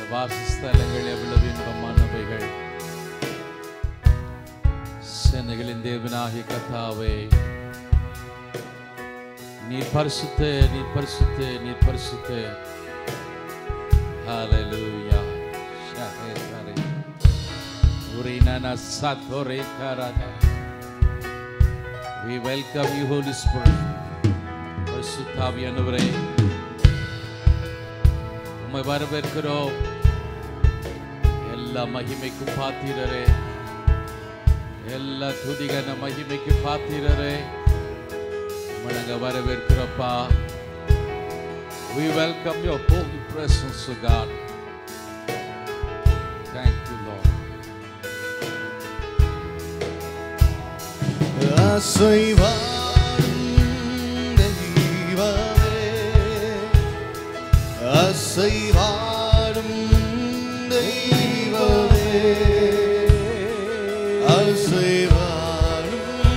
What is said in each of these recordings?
வாசஸ்தலங்கள் எவ்வளவு இன்பமானவைகள் சேனைகளின் தேவனாகிய கத்தாவே நீ பரிசுத்த நீ பரிசுத்த நீ பரிசுத்த ஹalleluya ஷாஹே Khare உரினானா சாத்தோரே காராதா we welcome you holy spirit பரிசுத்தாவியானவரே உம்மை வரவேற்கிறோம் எல்லா மகிமைக்கும் பாத்திரரே எல்லா துதிகன மகிமைக்கு பாத்திரரே உம்மை நாங்க வரவேற்கிறோப்பா we welcome your holy presence O God thank you Lord அசைவாடும் தெய்வமே அசைவாடும் தெய்வமே அசைவாடும்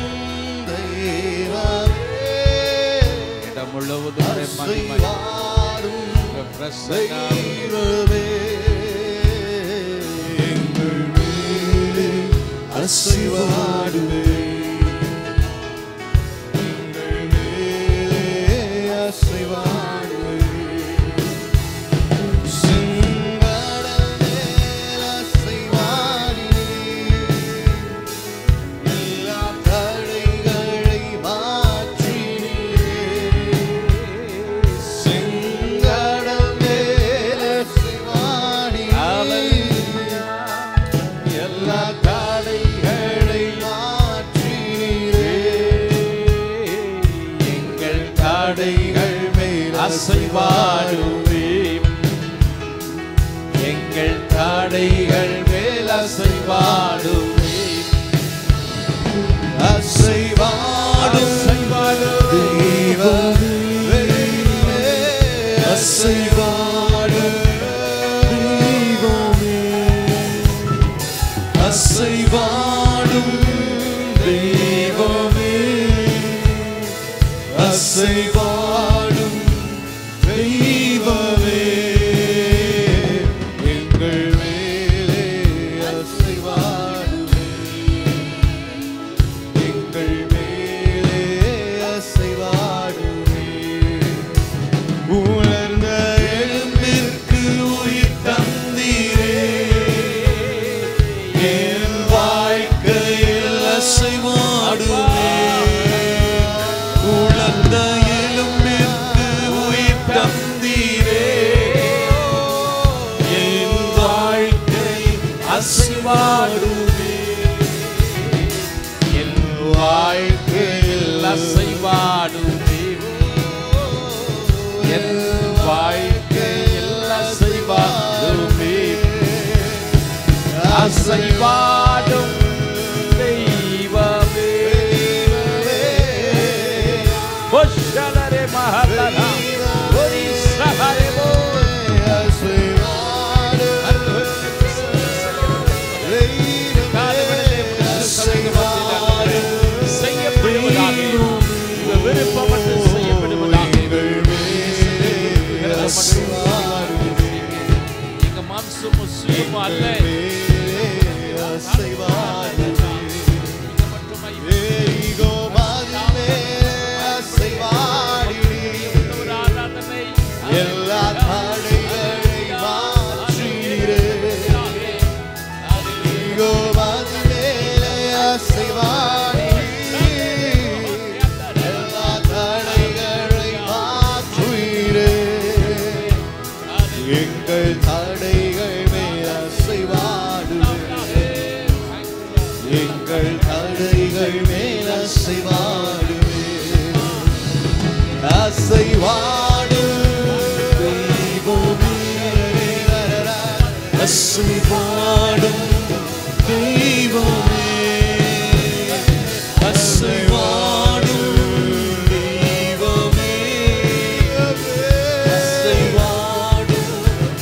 தெய்வமே இடம் முழுவதும் உம்முடைய மகிமை அசைவாடும் உங்க பிரசன்னம் தெய்வமே எங்கள் மேலே அசைவாடுவே எங்கள் மேலே அசைவாடுவே செங்கடல் மேல் அசைவாடினீர். எல்லா தடைகளை மாற்றினீர். செங்கடல் மேல் அசைவாடினீர். எல்லா தடைகளை மாற்றினீரே. எங்கள் தடைகள் மேல் அசைவாடுவே எங்கள் தடைகள் மேல் அசைவாடுவே அசைவாடும் தெய்வமே அசைவாடும் தெய்வமே அசைவாடும் தெய்வமே அசைவாடும் தெய்வமே எங்கள் மேலே அசைவாடுவே எங்கள் மேலே அசைவாடுவே உணர்ந்த எழும்பிற்கு உயிர் தந்தீரே என் வாழ்க்கையில் அசைவாடுவே உணர்ந்த எழும்பிற்கு உயிர் தந்தீரே என் வாழ்க்கை அசைவாடுவே என் வாழ்க்கையில் அசைவாடுமே என் வாழ்க்கையில் அசைவாடுமே அசைவாடும் தெய்வமே பொஷலரே மஹலரா ஒரி சஹரேபோ செய்யப்படுவதாக உங்க விருப்பம் மட்டும் செய்யப்படுவதாக எங்க மாம்சமும் சுயமும் அல்ல நீங்க மட்டும் ஒரு ஆராதனை எல்லா தடைகளை மாற்றினீரே. இங்கோ மதிமேலே அசைவாடினீர். எல்லா தடைகளை மாற்றுவீரே. எங்கள் தடைகள் மேல் அசைவாடுவே எங்கள் தடைகள் மேல் அசைவாடுவே அசைவாடு தெய்வமே அசைவாடும் தெய்வமே அசைவாடும் தெய்வமே அசைவாடும்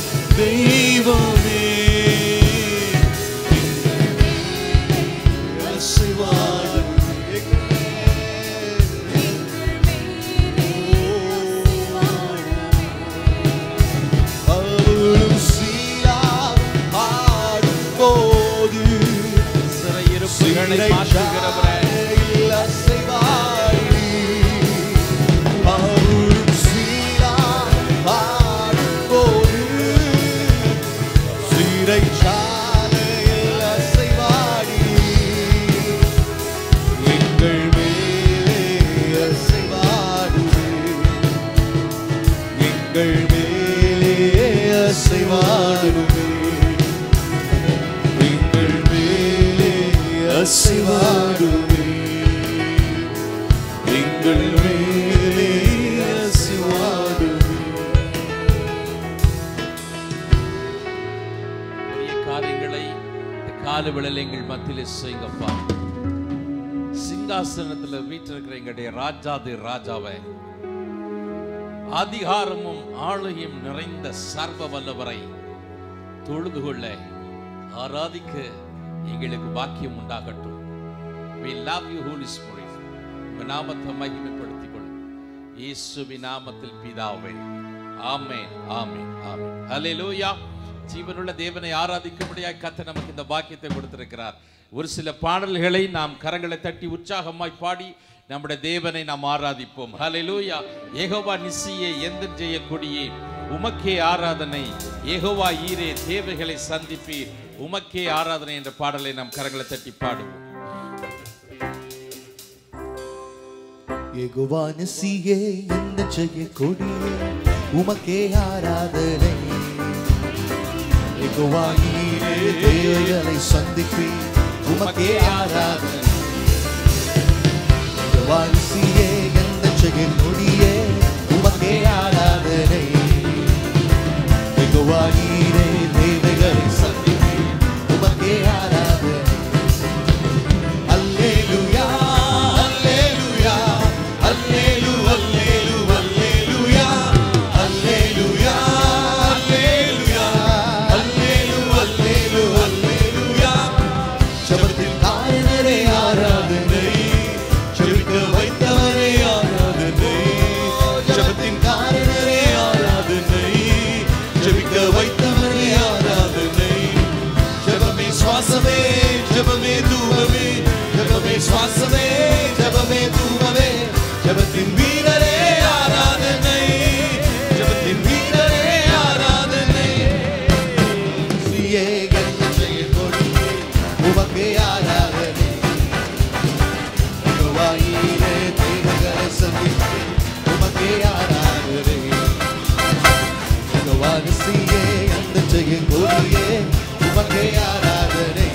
தேவைகளை மாற்றுகிறவரே எங்கள் மேலே அசைவாடுமே எங்கள் மேலே அசைவாடுமே எங்கள் மேலே அசைவாடுமே பெரிய காரியங்களை இந்த கால விழல் எங்கள் மத்தியிலே செய்யுங்கப்பா சிங்காசனத்துல வீற்றிருக்கிற எங்களுடைய ராஜாதி ராஜாவை அதிகாரமும் ஆளுகையும் நிறைந்த சர்வ வல்லவரை தொழுது கொள்ள ஆராதிக்க எங்களுக்கு பாக்கியம் உண்டாகட்டும் we love you holy spirit உங்க நாமத்தை மகிமைப்படுத்திக் கொள்ளும் இயேசுவின் நாமத்தில் பிதாவே ஆமென் ஆமென் ஆமென் ஹalleluya ஜீவனுள்ள தேவனை ஆராதிக்கும்படியாய் கர்த்தர் நமக்கு இந்த பாக்கியத்தை கொடுத்திருக்கிறார் ஒரு சில பாடல்களை நாம் கரங்களை தட்டி உற்சாகமாய் பாடி நம்முடைய தேவனை நாம் ஆராதிப்போம் ஹalleluya யெகோவா நிசியே எந்த செய்யக்கூடியே உமக்கே ஆராதனை யெகோவா ஈரே தேவைகளை சந்திப்பீர் உமக்கே ஆராதனை என்ற பாடலை நாம் கரங்களை தட்டி பாடுவோம் யெகோவானசியே என்ன செய்ய கொடியே உமக்கே ஆராதனை யெகோவாயினே தேவைகளை சந்திப்பி உமக்கே ஆராதனை யெகோவானசியே என்ன செய்ய கொடியே உமக்கே ஆராதனை யெகோவாயினே தேவைகளை சந்திப்பி உமக்கே ஆராதனை அல்லேலூயா அல்லேலூயா அல்லேலூ அல்லேலூ அல்லேலூயா அல்லேலூயா அல்லேலூயா அல்லேலூ அல்லேலூ அல்லேலூயா ஜெபத்தின் காரணரே ஆராதனை ஜெபிக்க வைத்தவரே ஆராதனை ஜெபத்தின் காரணரே ஆராதனை ஜெபிக்க வைத்தவரே ஆராதனை ஜெபமே சுவாசமே ஜெபமே தூவமே ஜெபமே சுவாசமே ஜெபமே தூவமே ஜெபத்தின் வீரரே ஆராதனை ஜெபத்தின் வீரரே ஆராதனை நீயே என்ன செய்ய கொடியே உமக்கே ஆராதனை யெகோவாயினே தேவகளை சந்தித்து உமக்கே ஆராதனை யெகோவானிசியே அந்த செய்ய கொடியே உமக்கே ஆராதனை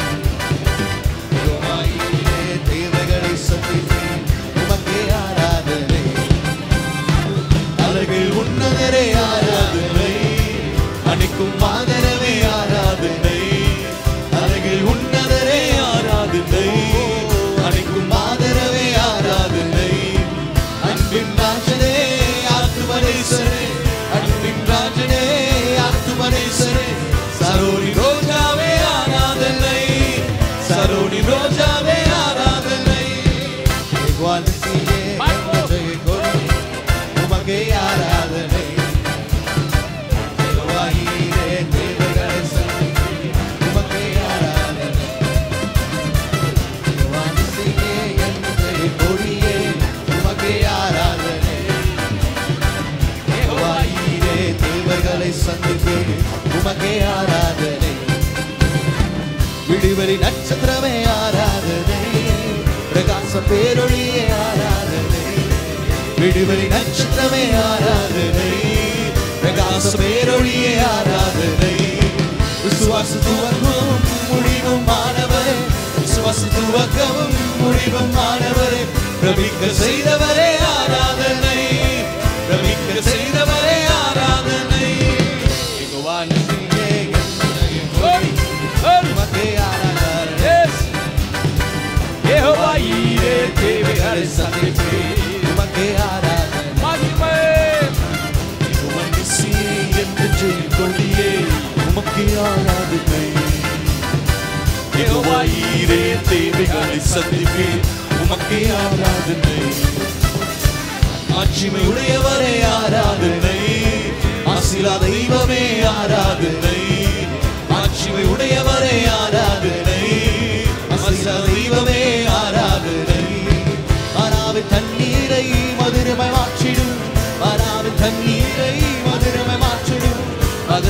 யெகோவாயினே தேவகளை சந்தித்து உமக்கே ஆராதனை அழகில் உன்னதரே ஆராதனை அணிக்கும் மாதரவே ஆராதனை அழகில் உன்னதரே ஆராதனை அணிக்கும் மாதரவே ஆராதனை அன்பின் ராஜனே ஆத்துமனேசரே அன்பின் ராஜனே ஆத்துமனேசரே சரோனி ரோஜாவே ஆராதனை சரோனி ரோஜாவே ஆராதனை வானசியே என்னதை கொடி உமக்கே ஆராதனை யெகோவாயிரே தேவகளை சந்தித்து உமக்கே ஆராதனை வானசியே என்னதை கொடியே உமக்கே ஆராதனை யெகோவாயிரே தேவர்களை சந்தித்து உமக்கே ஆராதனை விடுவெளி நட்சத்திரமே ஆராதனை பிரகாச பேரொழியே ஆராதனை விடுவெளி நட்சத்திரமே ஆராதனை பிரகாச பேரொழியே ஆராதனை விசுவாச துவக்கமும் முடிவும் மாணவரே விசுவாச துவக்கமும் முடிவும் மாணவரே பிரமிக்க செய்தவரே ஆராதனை பிரமிக்க செய்தவரே ஆராதனை யெகோவானசியே என்னுடைய கொடி, உமக்கே ஆராதனை யெகோவாயிரே தேவைகளை சந்திப்பே உமக்கே ஆராதனை யெகோவானிசியே என்று செய்யும் கொடியே உமக்கே ஆராதனை யெகோவாயிரே தேவைகளை சந்திப்பே உமக்கே ஆராதனை ஆட்சிமை உடையவரே ஆராதனை ஆசிலா தெய்வமே ஆராதனை ஆட்சிமை உடையவரே ஆராதனை ஆசிலா தெய்வமே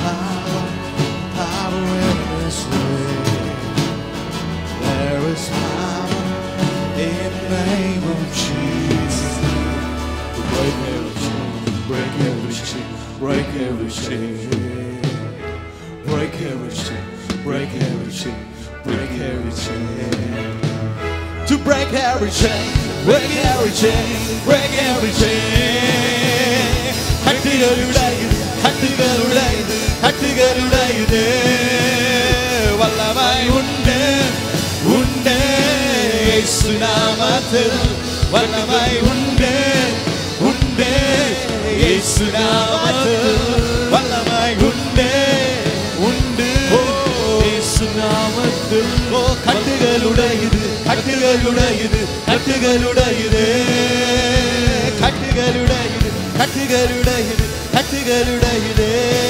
power, power in His name. There is power in the name of Jesus. To break every chain, break every chain, break every chain. Break every chain, break every chain, break every chain. To break every chain, break every chain, break every chain. கட்டுகளுடையது கட்டுகளுடையது கட்டுகளுடையது வல்லமை உண்டு உண்டு இயேசு நாமத்தில் வல்லமை உண்டு உண்டு இயேசு நாமத்தில் வல்லமை உண்டு உண்டு இயேசு நாமத்தில் ஓ கட்டுகளுடையது கட்டுகளுடையது கட்டுகளுடையது கட்டுகளுடையது கட்டுகளுடையது கட்டுகளுடையது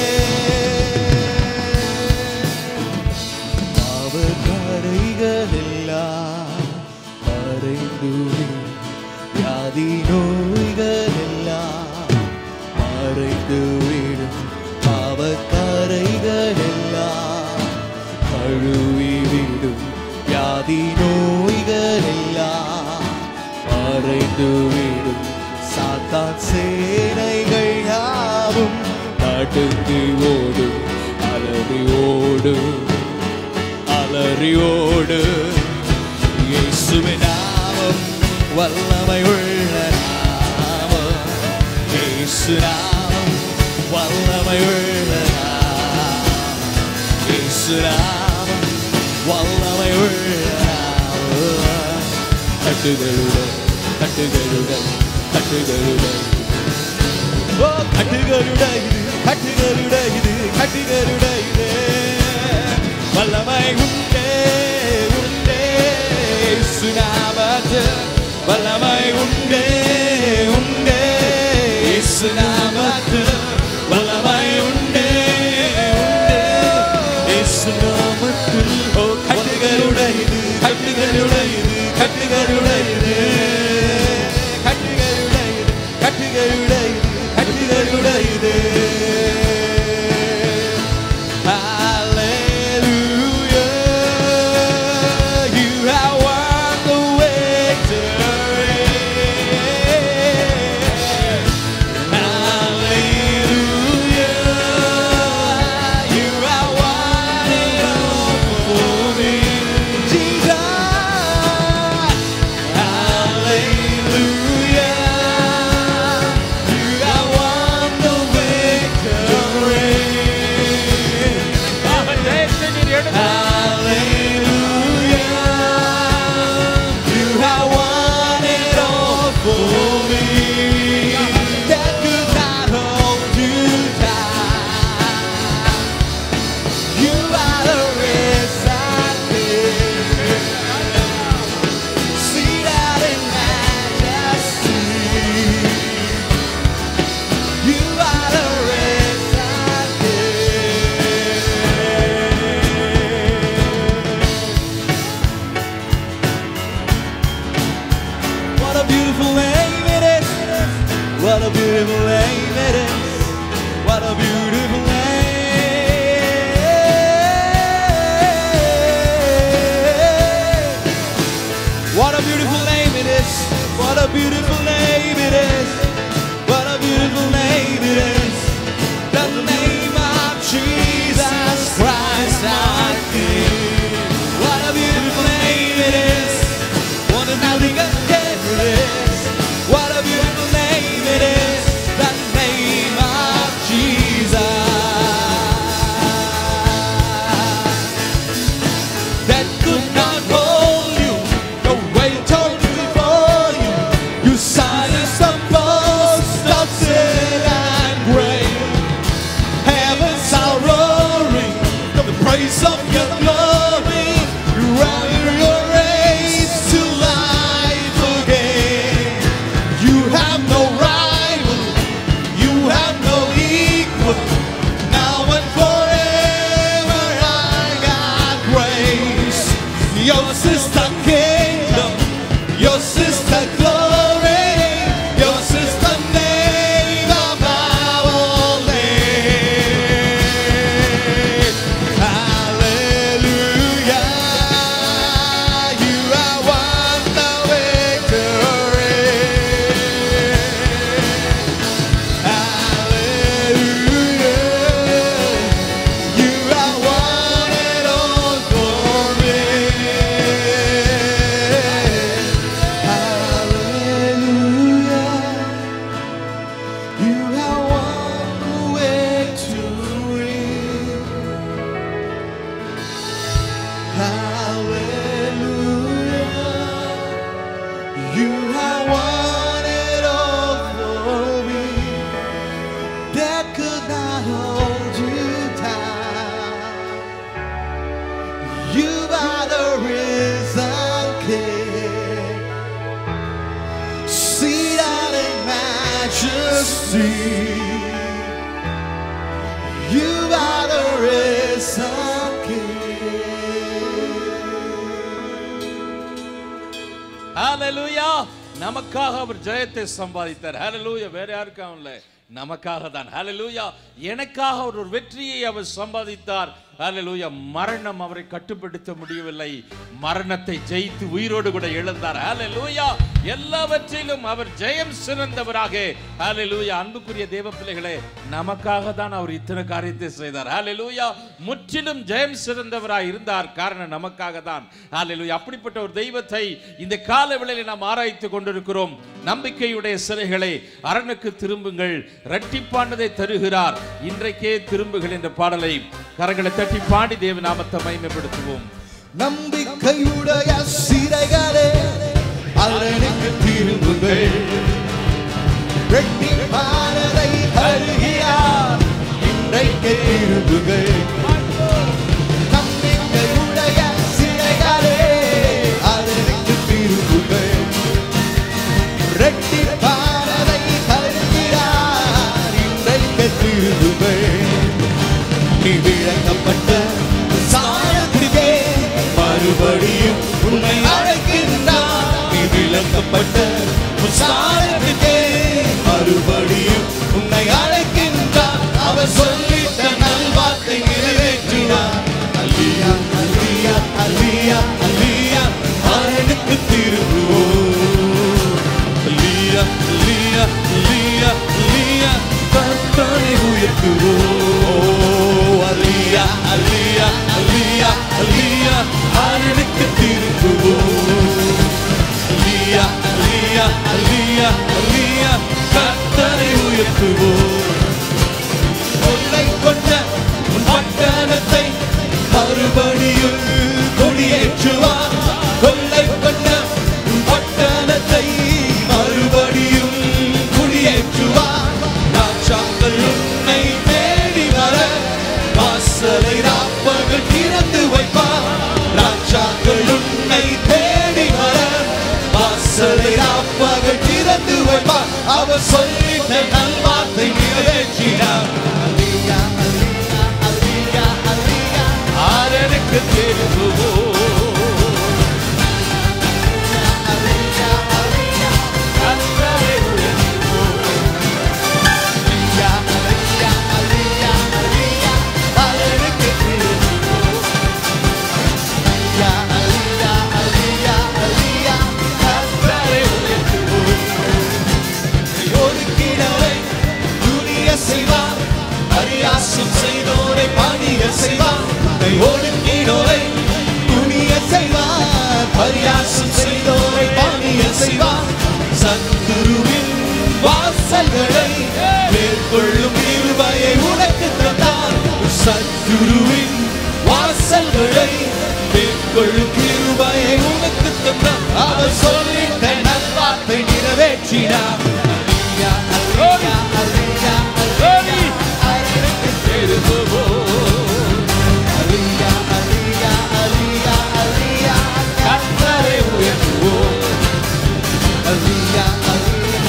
அவர் கரைகள் எல்லாம் மறைந்துவிடும் வியாதி நோய்கள் எல்லாம் மறைந்துவிடும் பாவக்கரைகள் எல்லாம் கழுவிவிடும் வியாதி நோய்கள் எல்லாம் மறைந்துவிடும் சாத்தான் சேனைகள் யாவும் நடுங்கி ஓடும் அலறி ஓடும் அலறியோடு இயேசுவின் நாமம் வல்லமை உள்ள நாமம் இயேசு நாமம் வல்லமை உள்ள நாமம் இயேசு நாமம் வல்லமை உள்ள நாமம் கட்டுகளுடன் கட்டுகளுடன் கட்டுகளுடன் ஓ கட்டுகளுடையது கட்டுகளுடையது கட்டுகளுடையது வல்லமை உண்டே உண்டே சுனாமத்து வல்லமை உண்டே உண்டே சுனாமத்து வல்லமை உண்டே உண்டே சுனாமத்தில் ஓ கட்டுகளுடையது கட்டுகளுடையது கட்டுகளுடையது கட்டுகளுடையது கட்டுகளுடையது கட்டுகளுடையது Hallelujah, you have won the victory. Hallelujah, you have won it all for me, Jesus. Hallelujah, you have won the victory. Hallelujah. You have won it all for me. That could not hold you down. You are the risen King. Seated in majesty. You are the risen King. What a beautiful name it is. What a beautiful name it is. What a beautiful name. What a beautiful name it is. What a beautiful name it is. What a beautiful name it is. The name of Jesus Christ our King. What a beautiful name it is. What a nothing again it is. What a beautiful name it is. The name of Jesus. That could not hold you. No weight on before you. You silence the boast of sin and grave. Heavens are roaring the praise of your glory. You rally your race to life again. You have no rival, you have no equal. Now and forever, I got grace. Yours is the kingdom, yours is the glory, yours is the name of our name. see. You are the risen King. ஹalleluya நமக்காக அவர் ஜெயத்தை சம்பாதித்தார் ஹalleluya வேற யாருக்கும் இல்ல நமக்காக தான் ஹalleluya எனக்காக அவர் ஒரு வெற்றியை அவர் சம்பாதித்தார் ஹalleluya மரணம் அவரை கட்டுப்படுத்த முடியவில்லை மரணத்தை ஜெயித்து உயிரோடு கூட எழுந்தார் ஹalleluya எல்லாவற்றிலும் அவர் ஜெயம் சிறந்தவராக ஹalleluya அன்புக்குரிய தேவ பிள்ளைகளே நமக்காக தான் அவர் இத்தனை காரியத்தை செய்தார் ஹalleluya முற்றிலும் ஜெயம் சிறந்தவராய் இருந்தார் காரணம் நமக்காக தான் ஹalleluya அப்படிப்பட்ட ஒரு தெய்வத்தை இந்த கால வேளையில் நாம் ஆராய்த்து கொண்டிருக்கிறோம் நம்பிக்கையுடைய சிறைகளை அரணுக்கு திரும்புங்கள் இரட்டிப்பானதை தருகிறார் இன்றைக்கே திரும்புகள் என்ற பாடலை கரங்களை தட்டி பாடி தேவ நாமத்தை மகிமைப்படுத்துவோம் நம்பிக்கையுடைய சிறைகளே அரணுக்கு திரும்புங்கள் வெட்டிப்பானதை தருகிறார் இன்றைக்கு திரும்புகள் நம்பிக்கையுடைய சிறைகளே அரணுக்கு திரும்புங்கள் ரெட்டிப்பானதை தருகிறார் இன்றைக்கு திரும்புகள் நீ விளக்கப்பட்ட சாயத்திற்கே மறுபடியும் உன்னை அழைக்கின்றார் நீ விளக்கப்பட்ட சாயத்திற்கே மறுபடியும் உன்னை அழைக்கின்றார் அவர் சொல்லிட்ட நல்வார்த்தை நிறைவேற்றினார் அல்லியா அல்லியா அல்லியா அல்லியா அரணுக்கு திரும்புவோம் அல்லியா அல்லியா அல்லியா அல்லியா கர்த்தனை உயர்த்துவோம் அல்லியா அல்லியா அல்லியா அல்லியா அரணுக்கு திரும்புவோம் அல்லியா அல்லியா அல்லியா அல்லியா கர்த்தனை உயர்த்துவோம் கொள்ளை கொண்ட உன் பட்டணத்தை மறுபடியும் கொடியேற்றுவார் கொள்ளை கொண்ட உன் பட்டணத்தை மறுபடியும் குடியேற்றுவார் ராஜாக்கள் உன்னை தேடி வர வாசலை ராப்பகல் திறந்து வைப்பார் ராஜாக்கள் உன்னை தேடி வர வாசலை ராப்பகல் திறந்து வைப்பார் அவர் சொல்லிட்ட நல்வார்த்தை நிறைவேற்றினார் அல்லியா அல்லியா அல்லியா அல்லியா ஆரனுக்கு திரும்புவோம் அல்லியா அல்லியா கர்த்தரை உயர்த்துவோம். அல்லியா அல்லியா அல்லியா அல்லியா அவருக்கு திரும்புவோம் அல்லியா அல்லியா அல்லியா அல்லியா கர்த்தரை உயர்த்துவோம் ஒதுக்கினரை துணிய செய்வார் பரியாசம் செய்தோரை பணிய செய்வார் உன்னை ஒதுக்கினோரை துணிய செய்வார் பரியாசம் செய்தோரை பணிய செய்வார் சத்துருவின் வாசல்களை மேற்கொள்ளும் இருவையை உனக்கு தந்தார் சத்துருவின் வாசல்களை மேற்கொள்ளும் இருவையை உனக்கு தந்தார் அவர் சொல்லிட்ட நல்வார்த்தை நிறைவேற்றினார் அல்லியா, அல்லியா, அல்லியா, அல்லியா, அவருக்கு திரும்புவோம். அல்லியா, அல்லியா, அல்லியா, அல்லியா, கர்த்தரை உயர்த்துவோம். அல்லியா, அல்லியா,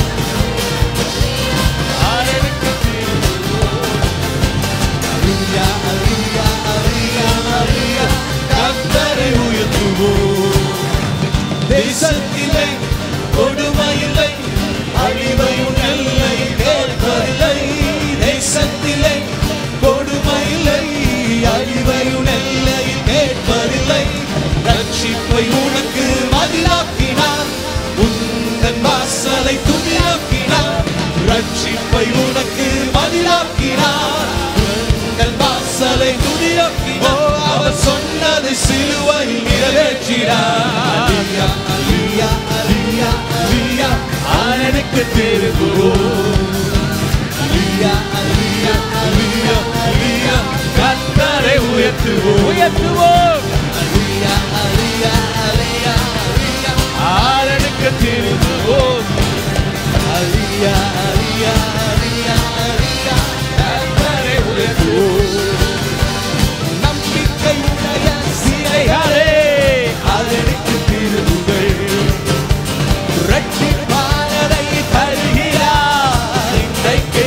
ஆரனுக்கு திரும்புவோம். அல்லியா, அல்லியா, அல்லியா, அல்லியா, கர்த்தரை உயர்த்துவோம். தேசத்திலே கொடுமையில்லை அழிவையும் எல்லை கேட்பதில்லை தேசத்திலே கொடுமையில்லை அழிவையும் எல்லை கேட்பதில்லை ரட்சிப்பை உனக்கு மதிலாக்கினார் உந்தன் வாசலை துணியாக்கினார் ரட்சிப்பை உனக்கு மதிலாக்கினார் உங்கள் வாசலை துணியாக்கினார் அவர் சொன்னதை சிலுவையில் நிறைவேற்றினார் அல்லியா, அல்லியா, அல்லியா, அல்லியா, ஆரனுக்கு திரும்புவோம் அல்லியா, அல்லியா, அல்லியா, அல்லியா, கர்த்தரை உயர்த்துவோம் உயர்த்துவோம். அல்லியா, அல்லியா, அல்லியா, அல்லியா, ஆரனுக்கு திரும்புவோம். அல்லியா, அல்லியா, அல்லியா, அல்லியா, கர்த்தரை உயர்த்துவோம். நம்பிக்கையுடைய சிறைகளே அதற்கு திரும்புகள் இரட்டிப்பானதை தருகிறார் இன்றைக்கு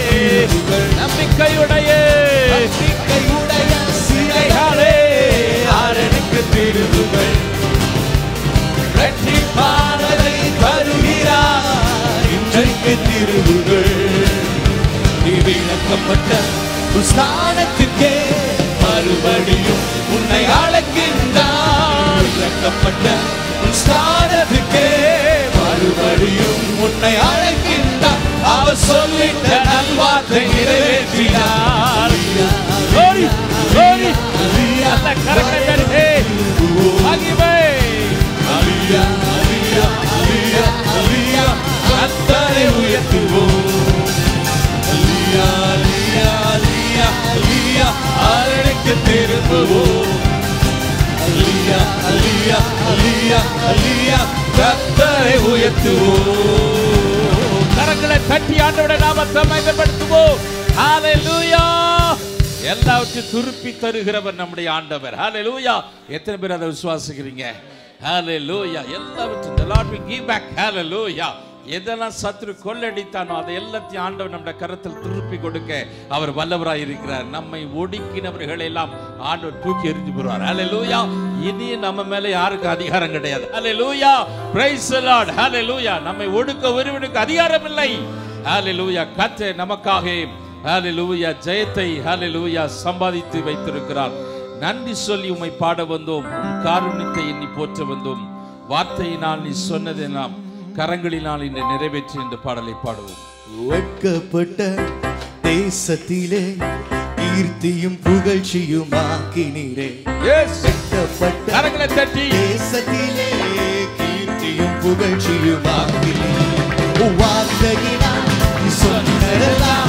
ஸ்தானத்துக்கே மறுபடியும் உன்னை அழைக்கின்றார் இறக்கப்பட்ட உன் ஸ்தானத்துக்கே மறுபடியும் உன்னை அழைக்கின்றார் அவர் சொல்லிட்ட நல்வார்த்தை நிறைவேற்றினார் Glory, glory. நல்ல கரங்களை தட்டி, மகிமை. அலியா அலியா அலியா அலியா கத்தரை உயர்த்துவோம் அலியா அலியா அலியா அலியா அரணுக்கு திரும்புவோம் அலியா அலியா அலியா அலியா கத்தரை உயர்த்துவோம் கரங்களை தட்டி ஆண்டவருடைய நாமத்தை மகிமைப்படுத்துவோம் ஹalleluya எல்லாவற்றையும் திருப்பி தருகிறவர் நம்முடைய ஆண்டவர் ஹalleluya எத்தனை பேர் அதை விசுவாசிக்கிறீங்க ஹalleluya எல்லாவற்றையும் the lord will give back hallelujah எதெல்லாம் சத்துரு கொள்ளடித்தானோ அதை எல்லாத்தையும் ஆண்டவர் நம்முடைய கரத்தில் திருப்பி கொடுக்க அவர் வல்லவராய் இருக்கிறார் நம்மை ஒடுக்கினவர்கள் எல்லாம் ஆண்டவர் தூக்கி எறிஞ்சு போடுவார் ஹalleluya இனி நம்ம மேல யாருக்கு அதிகாரம் கிடையாது ஹalleluya praise the lord hallelujah நம்மை ஒடுக்க ஒருவனுக்கு அதிகாரம் இல்லை ஹalleluya கர்த்தர் நமக்காக ஹalleluya ஜெயத்தை ஹalleluya சம்பாதித்து வைத்திருக்கிறார் நன்றி சொல்லி உம்மை பாட வந்தோம் உம் காருண்யத்தை எண்ணி போற்ற வந்தோம் வார்த்தையினால் நீ சொன்னதை நாம் கரங்களினால் இன்று நிறைவேற்றி இந்த பாடலை பாடுவோம் வெட்கப்பட்ட தேசத்திலே கீர்த்தியும் புகழ்ச்சியும் ஆக்கினீரே வெட்கப்பட்ட கரங்களை தட்டி தேசத்திலே கீர்த்தியும் புகழ்ச்சியும் ஆக்கினீரே வார்த்தையினால் நீ சொன்னதெல்லாம்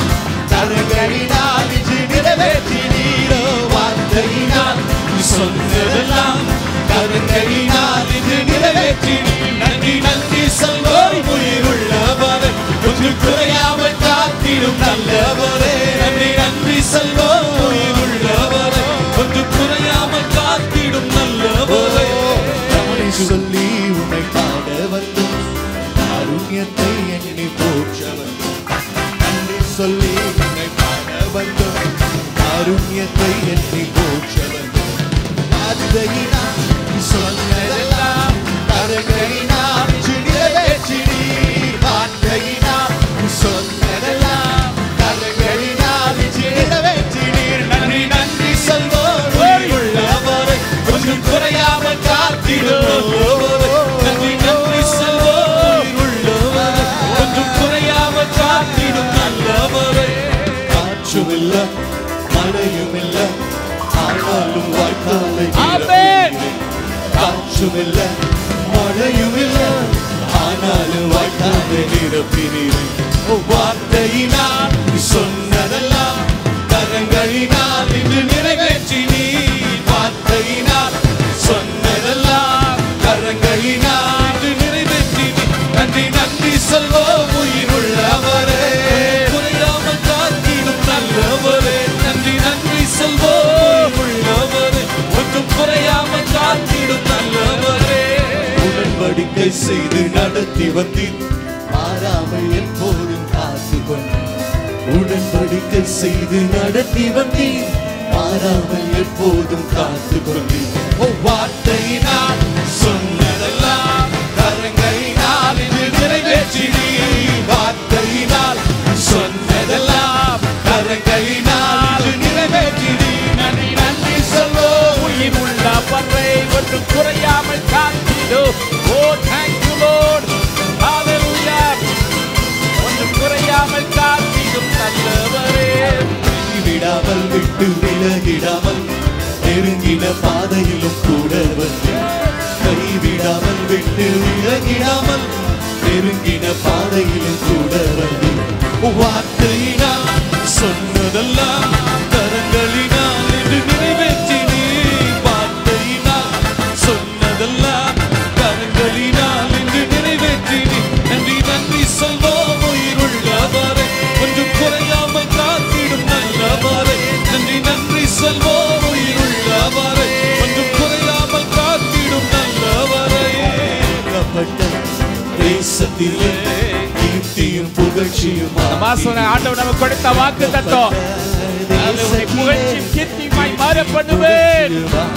தரங்களினால் இன்று நிறைவேற்றினீரோ வார்த்தையினால் நீ சொன்னதெல்லாம் கருங்களினால் இன்று நிறைவேற்றினீர் நன்றி நன்றி சொல்வோம் உயிருள்ளவரே ஒன்று குறையாமல் காத்திடும் நல்லவரே நன்றி நன்றி சொல்வோம் உயிருள்ளவரே ஒன்று குறையாமல் காத்திடும் நல்லவரே நாளை சொல்லி உன்னை பாட வந்தோம் காருண்யத்தை எண்ணி போற்ற வந்தோம் நன்றி சொல்லி உன்னை பாட வந்தோம் காருண்யத்தை எண்ணி போற்ற வந்தோம் வார்த்தையினால் நீ சொன்னதெல்லாம் கரங்களினால் இன்று நிறைவேற்றினீர் வார்த்தையினால் நீ சொன்னதெல்லாம் கரங்களினால் இன்று நிறைவேற்றினீர் நன்றி நன்றி சொல்வோம் உள்ளவரை கொஞ்சம் குறையாமல் காத்திடுவோம் நன்றி நன்றி சொல்வோம் உள்ளவரை கொஞ்சம் குறையாமல் காத்திடும் நல்லவரை காற்றும் இல்ல மழையும் இல்ல ஆனாலும் வாய்க்காலை ஆமென். காற்றும் இல்ல மழையும் இல்ல ஆனாலும் வாய்க்காலை நிரப்பினீர் வார்த்தையினால் நீ சொன்னதெல்லாம் கரங்களினால் இன்று நிறைவேற்றினீர் வார்த்தையினால் சொன்னதெல்லாம் கரங்களினால் இன்று நிறைவேற்றினீர் நன்றி நன்றி சொல்வோம் உயிருள்ளவரே குறையாமல் காத்திடும் நல்லவரே நன்றி நன்றி சொல்வோம் உள்ளவரே ஒன்றும் குறையாமல் காத்திடும் நல்லவரே உடன்படிக்கை செய்து நடத்தி வந்தீர் மாறாமல் எப்போதும் காத்து கொண்டீர் உடன்படிக்கை செய்து நடத்தி வந்தீர் மாறாமல் எப்போதும் காத்து கொண்டீர் ஓ வார்த்தையினால் சொன்னதெல்லாம் கரங்களினால் இது நிறைவேற்றினீர் வார்த்தையினால் சொன்னதெல்லாம் கரங்களினால் இது நிறைவேற்றினீர் நன்றி நன்றி சொல்வோம் உயிர் உள்ள பறவை ஒன்று குறையாமல் காத்திடோ ஓ தேங்க் யூ லார்ட் ஹalleluya ஒன்று குறையாமல் காத்திடும் நல்லவரே விடாமல் விட்டு விலகிடாமல் நெருங்கின பாதையிலும் கூட வந்து கைவிடாமல் விட்டு விலகிடாமல் நெருங்கின பாதையிலும் கூட வந்து வார்த்தையினால் சொன்னதெல்லாம் கரங்களினால் என்று நிறைவேற்றினீ வார்த்தையினால் சொன்னதெல்லாம் கரங்களினால் என்று நிறைவேற்றினீ நன்றி நன்றி சொல்வோம் உயிருள்ளவரே கொஞ்சம் குறையாமல் காத்திடும் நல்லவரே நன்றி நன்றி சொல்வோம் உயிருள்ளவரே கொஞ்சம் குறையாமல் காத்திடும் நல்லவரே கப்பட்ட தேசத்திலே கீர்த்தியும் புகழ்ச்சியும் மாசம் ஆண்டவர் நமக்கு கொடுத்த வாக்கு தத்தம் உன்னை புகழ்ச்சியும் கீர்த்தியுமாய் மாற பண்ணுவேன்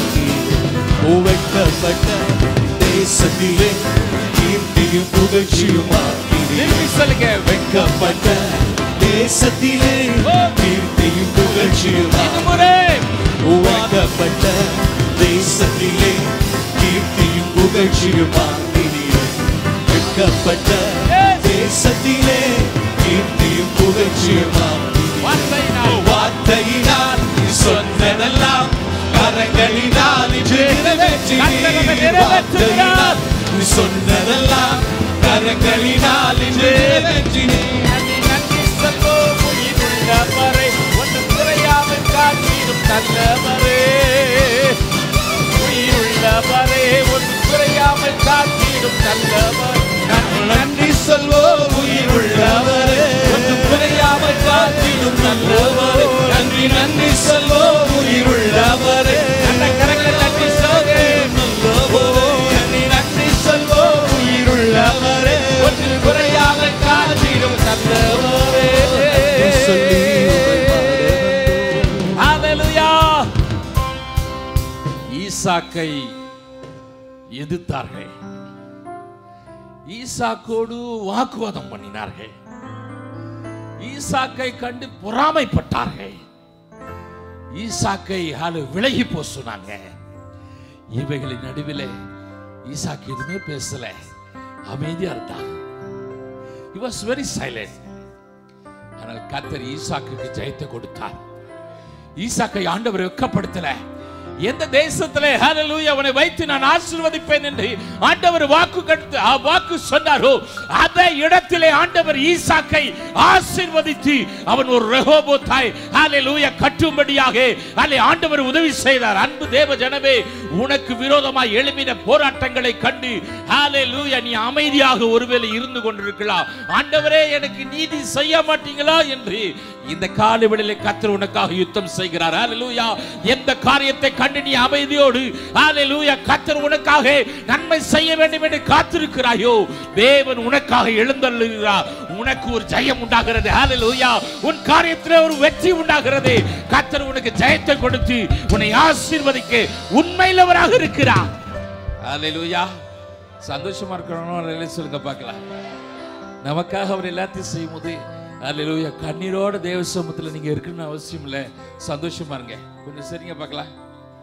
உவைக்கப்பட்ட தேசத்திலே கீர்த்தியும் புகழ்ச்சியும் திரும்பி சொல்லுங்க வெட்கப்பட்ட தேசத்திலே கீர்த்தியும் புகழ்ச்சியுமா இது முறை வாங்கப்பட்ட தேசத்திலே கீர்த்தியும் புகழ்ச்சியுமா வெட்கப்பட்ட தேசத்திலே கீர்த்தியும் புகழ்ச்சியுமா வார்த்தையினால் வார்த்தையினால் நீ சொன்னதெல்லாம் கரங்களினால் இன்று கர்த்தர் அதை நிறைவேற்றினீர். நிறைவேற்றுகிறார். வார்த்தையினால் நீ சொன்னதெல்லாம் கரங்களினால் இன்று நிறைவேற்றினீர். நன்றி நன்றி சொல்வோம் உயிருள்ளவரை ஒன்றும் குறையாமல் காத்திடும் நல்லவரே உயிருள்ளவரே ஒன்றும் குறையாமல் காத்திடும் நல்லவர் நன்றி நன்றி சொல்வோம் உயிர் உள்ளவரே ஒன்றும் குறையாமல் காத்திடும் நல்லவரே நன்றி நன்றி சொல்வோம் உயிர் உள்ளவரே நல்ல கரங்களை தட்டி சொல்லுங்க. நன்றி நன்றி சொல்வோம் உயிர் உள்ளவரே ஒன்று குறையாமல் காத்திடும் நல்லவரே சொல்லி ஹalleluya ஈசாக்கை எதிர்த்தார்கள் ஈசாக்கோடு வாக்குவாதம் பண்ணினார்கள் ஈசாக்கை கண்டு பொறாமைப்பட்டார்கள் ஈசாக்கை ஆளு விலகி போ சொன்னாங்க இவைகளின் நடுவில் ஈசாக்கு எதுவுமே பேசல அமைதியா இருந்தான் he was very silent ஆனால் கத்தர் ஈசாக்குக்கு ஜெயத்தை கொடுத்தார் ஈசாக்கை ஆண்டவர் வெட்கப்படுத்தல எந்த தேசத்திலே ஹalleluya அவனை வைத்து நான் ஆசீர்வதிப்பேன் என்று ஆண்டவர் வாக்கு கொடுத்து ஆ, வாக்கு சொன்னாரோ அதே இடத்திலே ஆண்டவர் ஈசாக்கை ஆசீர்வதித்து அவன் ஒரு ரெஹோபோத்தாய் ஹalleluya கட்டும்படியாக அல்லே ஆண்டவர் உதவி செய்தார் அன்பு தேவ ஜனமே உனக்கு விரோதமாய் எழுப்பின போராட்டங்களை கண்டு ஹalleluya நீ அமைதியாக ஒருவேளை இருந்து கொண்டிருக்கலாம் ஆண்டவரே எனக்கு நீதி செய்ய மாட்டீங்களா என்று இந்த காலவெளியிலே கத்தர் உனக்காக யுத்தம் செய்கிறார் ஹalleluya எந்த காரியத்தை கண்டு நீ அமைதியோடு ஹalleluya கத்தர் உனக்காக நன்மை செய்ய வேண்டும் என்று காத்திருக்கிறாயோ தேவன் உனக்காக எழுந்தள்ளுகிறார் உனக்கு ஒரு ஜெயம் உண்டாகிறது ஹalleluya உன் காரியத்திலே ஒரு வெற்றி உண்டாகிறது கத்தர் உனக்கு ஜெயத்தை கொடுத்து உன்னை ஆசீர்வதிக்க உண்மையிலவராக இருக்கிறார் ஹalleluya சந்தோஷமா இருக்கணும் சொல்லுங்க பார்க்கலாம் நமக்காக அவர் எல்லாத்தையும் செய்யும்போது அல்லேலூயா கண்ணீரோட தேவ சமூகத்தில் நீங்க இருக்கணும்னு அவசியம் இல்லை சந்தோஷமா இருங்க கொஞ்சம் சரிங்க பார்க்கலாம்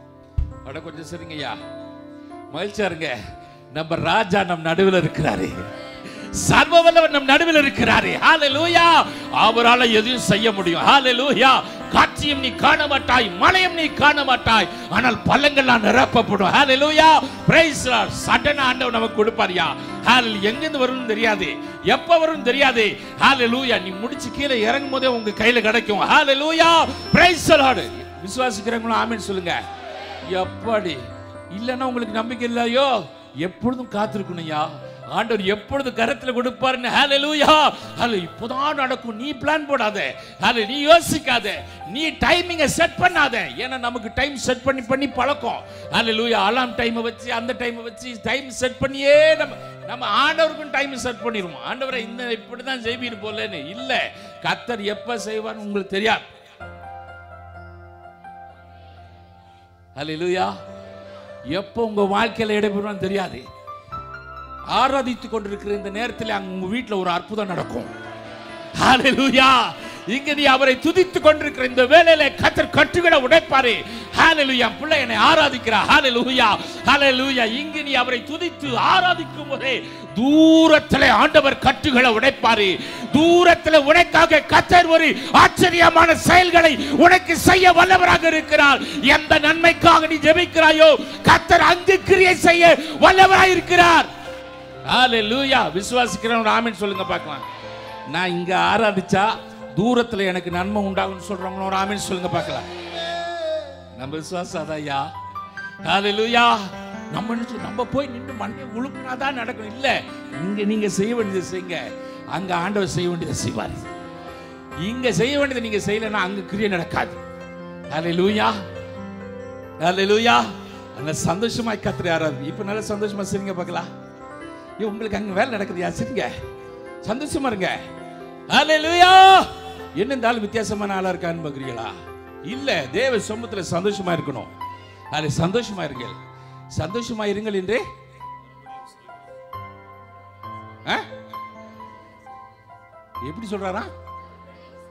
அட கொஞ்சம் சரிங்கய்யா மகிழ்ச்சியா இருங்க நம்ம ராஜா நம் நடுவில் இருக்கிறாரு சர்வ வல்லவர் நம் நடுவில் இருக்கிறாரு ஹalleluya அவரால எதையும் செய்ய முடியும் ஹalleluya காட்சியும் நீ காண மாட்டாய் மலையும் நீ காண மாட்டாய் ஆனால் பள்ளங்கள்லாம் நிரப்பப்படும் ஹalleluya praise the lord சடனா ஆண்டவர் நமக்கு கொடுப்பாரியா ஹalleluya எங்க இருந்து வரும்னு தெரியாது எப்ப வரும்னு தெரியாது ஹalleluya நீ முடிச்சு கீழே இறங்கும் போதே உங்க கையில கிடைக்கும் ஹalleluya praise the lord விசுவாசிக்கிறவங்களும் ஆமென் சொல்லுங்க எப்படி இல்லைன்னா உங்களுக்கு நம்பிக்கை இல்லையோ எப்பொழுதும் காத்திருக்கணும்யா ஆண்டவர் எப்பொழுது கரத்துல கொடுப்பாருன்னு ஹalleluya ஹalleluya இப்போதான் நடக்கும் நீ பிளான் போடாத ஹalleluya நீ யோசிக்காத நீ டைமிங்கை செட் பண்ணாத ஏன்னா நமக்கு டைம் செட் பண்ணி பண்ணி பழக்கம் ஹalleluya அலாம் டைமை வச்சு அந்த டைமை வச்சு டைம் செட் பண்ணியே நம்ம நம்ம ஆண்டவருக்கும் டைம் செட் பண்ணிடுவோம் ஆண்டவரை இந்த இப்படி தான் செய்வீர் போலன்னு இல்ல கத்தர் எப்ப செய்வார்னு உங்களுக்கு தெரியாது ஹalleluya எப்போ உங்க வாழ்க்கையில இடைபெறுவான்னு தெரியாது ஆராதித்துக் கொண்டிருக்கிற இந்த நேரத்தில் அங்க உங்க வீட்டுல ஒரு அற்புதம் நடக்கும் ஹalleluya இங்க நீ அவரை துதித்துக் கொண்டிருக்கிற இந்த வேளையில கத்தர் கட்டுகளை உடைப்பாரு ஹalleluya பிள்ளை என்னை ஆராதிக்கிறா ஹalleluya ஹalleluya இங்க நீ அவரை துதித்து ஆராதிக்கும் போதே தூரத்திலே ஆண்டவர் கட்டுகளை உடைப்பாரு தூரத்திலே உனக்காக கத்தர் ஒரு ஆச்சரியமான செயல்களை உனக்கு செய்ய வல்லவராக இருக்கிறார் எந்த நன்மைக்காக நீ ஜெபிக்கிறாயோ கத்தர் அங்கு கிரியை செய்ய வல்லவராக இருக்கிறார் ஹalleluya விசுவாசிக்கிறவங்க ஆமென் சொல்லுங்க பார்க்கலாம் நான் இங்க ஆராதிச்சா தூரத்துல எனக்கு நன்மை உண்டாகும்னு சொல்றவங்க ஒரு ஆமென் சொல்லுங்க பார்க்கலாம் நம்ம விசுவாசம் அதையா ஹalleluya நம்ம நினைச்சு- நம்ம போய் நின்று மண்ணை உழுக்குனாதான் நடக்கும் இல்ல இங்க நீங்க செய்ய வேண்டியதை செய்யுங்க அங்க ஆண்டவர் செய்ய வேண்டியதை செய்வார் இங்க செய்ய வேண்டியதை நீங்க செய்யலைன்னா அங்க கிரியை நடக்காது ஹalleluya ஹalleluya நல்ல சந்தோஷமாய் கத்திர ஆராதி இப்ப நல்ல சந்தோஷமா சரிங்க பார்க்கலாம் ஐயோ, உங்களுக்கு அங்க வேலை நடக்குதுயா சரிங்க சந்தோஷமா இருங்க ஹalleluya என்ன இந்த ஆள் வித்தியாசமான ஆளா இருக்கான்னு பாக்குறீங்களா இல்ல தேவ சமூகத்துல சந்தோஷமா இருக்கணும் அது சந்தோஷமா இருங்கள் சந்தோஷமா இருங்கள் என்று ஆ? எப்படி சொல்றாரா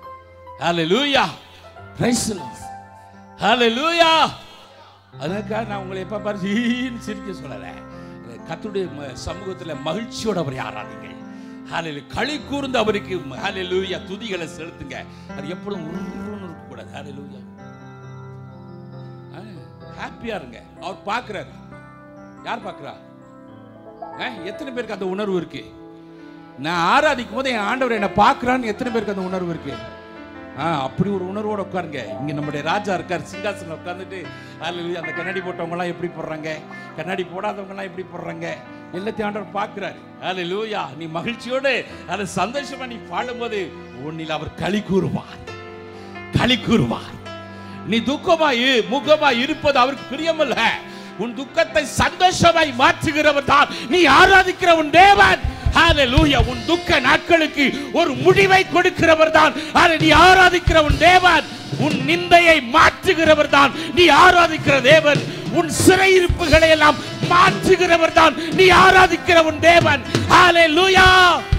ஹalleluya praise the lord ஹalleluya அதற்காக நான் உங்களை எப்ப பாரு சீன்னு சிரிக்க சொல்லல கர்த்தருடைய ம- சமூகத்துல மகிழ்ச்சியோட அவரை ஆராதிங்க ஹalleluya களி கூர்ந்து அவருக்கு ஹalleluya துதிகளை செலுத்துங்க அது எப்பொழுதும் உருன்னு இருக்க கூடாது ஹalleluya ஹாப்பியா இருங்க அவர் பார்க்கிறாரு யார் பார்க்கிறா ஆ, எத்தனை பேருக்கு அந்த உணர்வு இருக்கு நான் ஆராதிக்கும் போது என் ஆண்டவர் என்னை பார்க்கறான்னு எத்தனை பேருக்கு அந்த உணர்வு இருக்கு ஆ அப்படி ஒரு உணர்வோட உட்காருங்க இங்க நம்முடைய ராஜா இருக்கார் சிங்காசனம் உட்காந்துட்டு அல்ல அந்த கண்ணாடி போட்டவங்க எல்லாம் எப்படி போடுறாங்க கண்ணாடி போடாதவங்க எல்லாம் எப்படி போடுறாங்க எல்லாத்தையும் ஆண்டவர் பார்க்கிறாரு அல்ல லூயா நீ மகிழ்ச்சியோடு அது சந்தோஷமா நீ பாடும்போது உன்னில் அவர் களி கூறுவார் களி கூறுவார் நீ துக்கமாய் முகமாய் இருப்பது அவருக்கு பிரியமல்ல உன் துக்கத்தை சந்தோஷமாய் மாற்றுகிறவர் தான் நீ ஆராதிக்கிற உன் தேவன் ஹalleluya உன் துக்க நாட்களுக்கு ஒரு முடிவை கொடுக்கிறவர் தான் அதை நீ ஆராதிக்கிற உன் தேவன் உன் நிந்தையை மாற்றுகிறவர் தான் நீ ஆராதிக்கிற தேவன் உன் சிறையிருப்புகளை எல்லாம் மாற்றுகிறவர் தான் நீ ஆராதிக்கிற உன் தேவன் ஹalleluya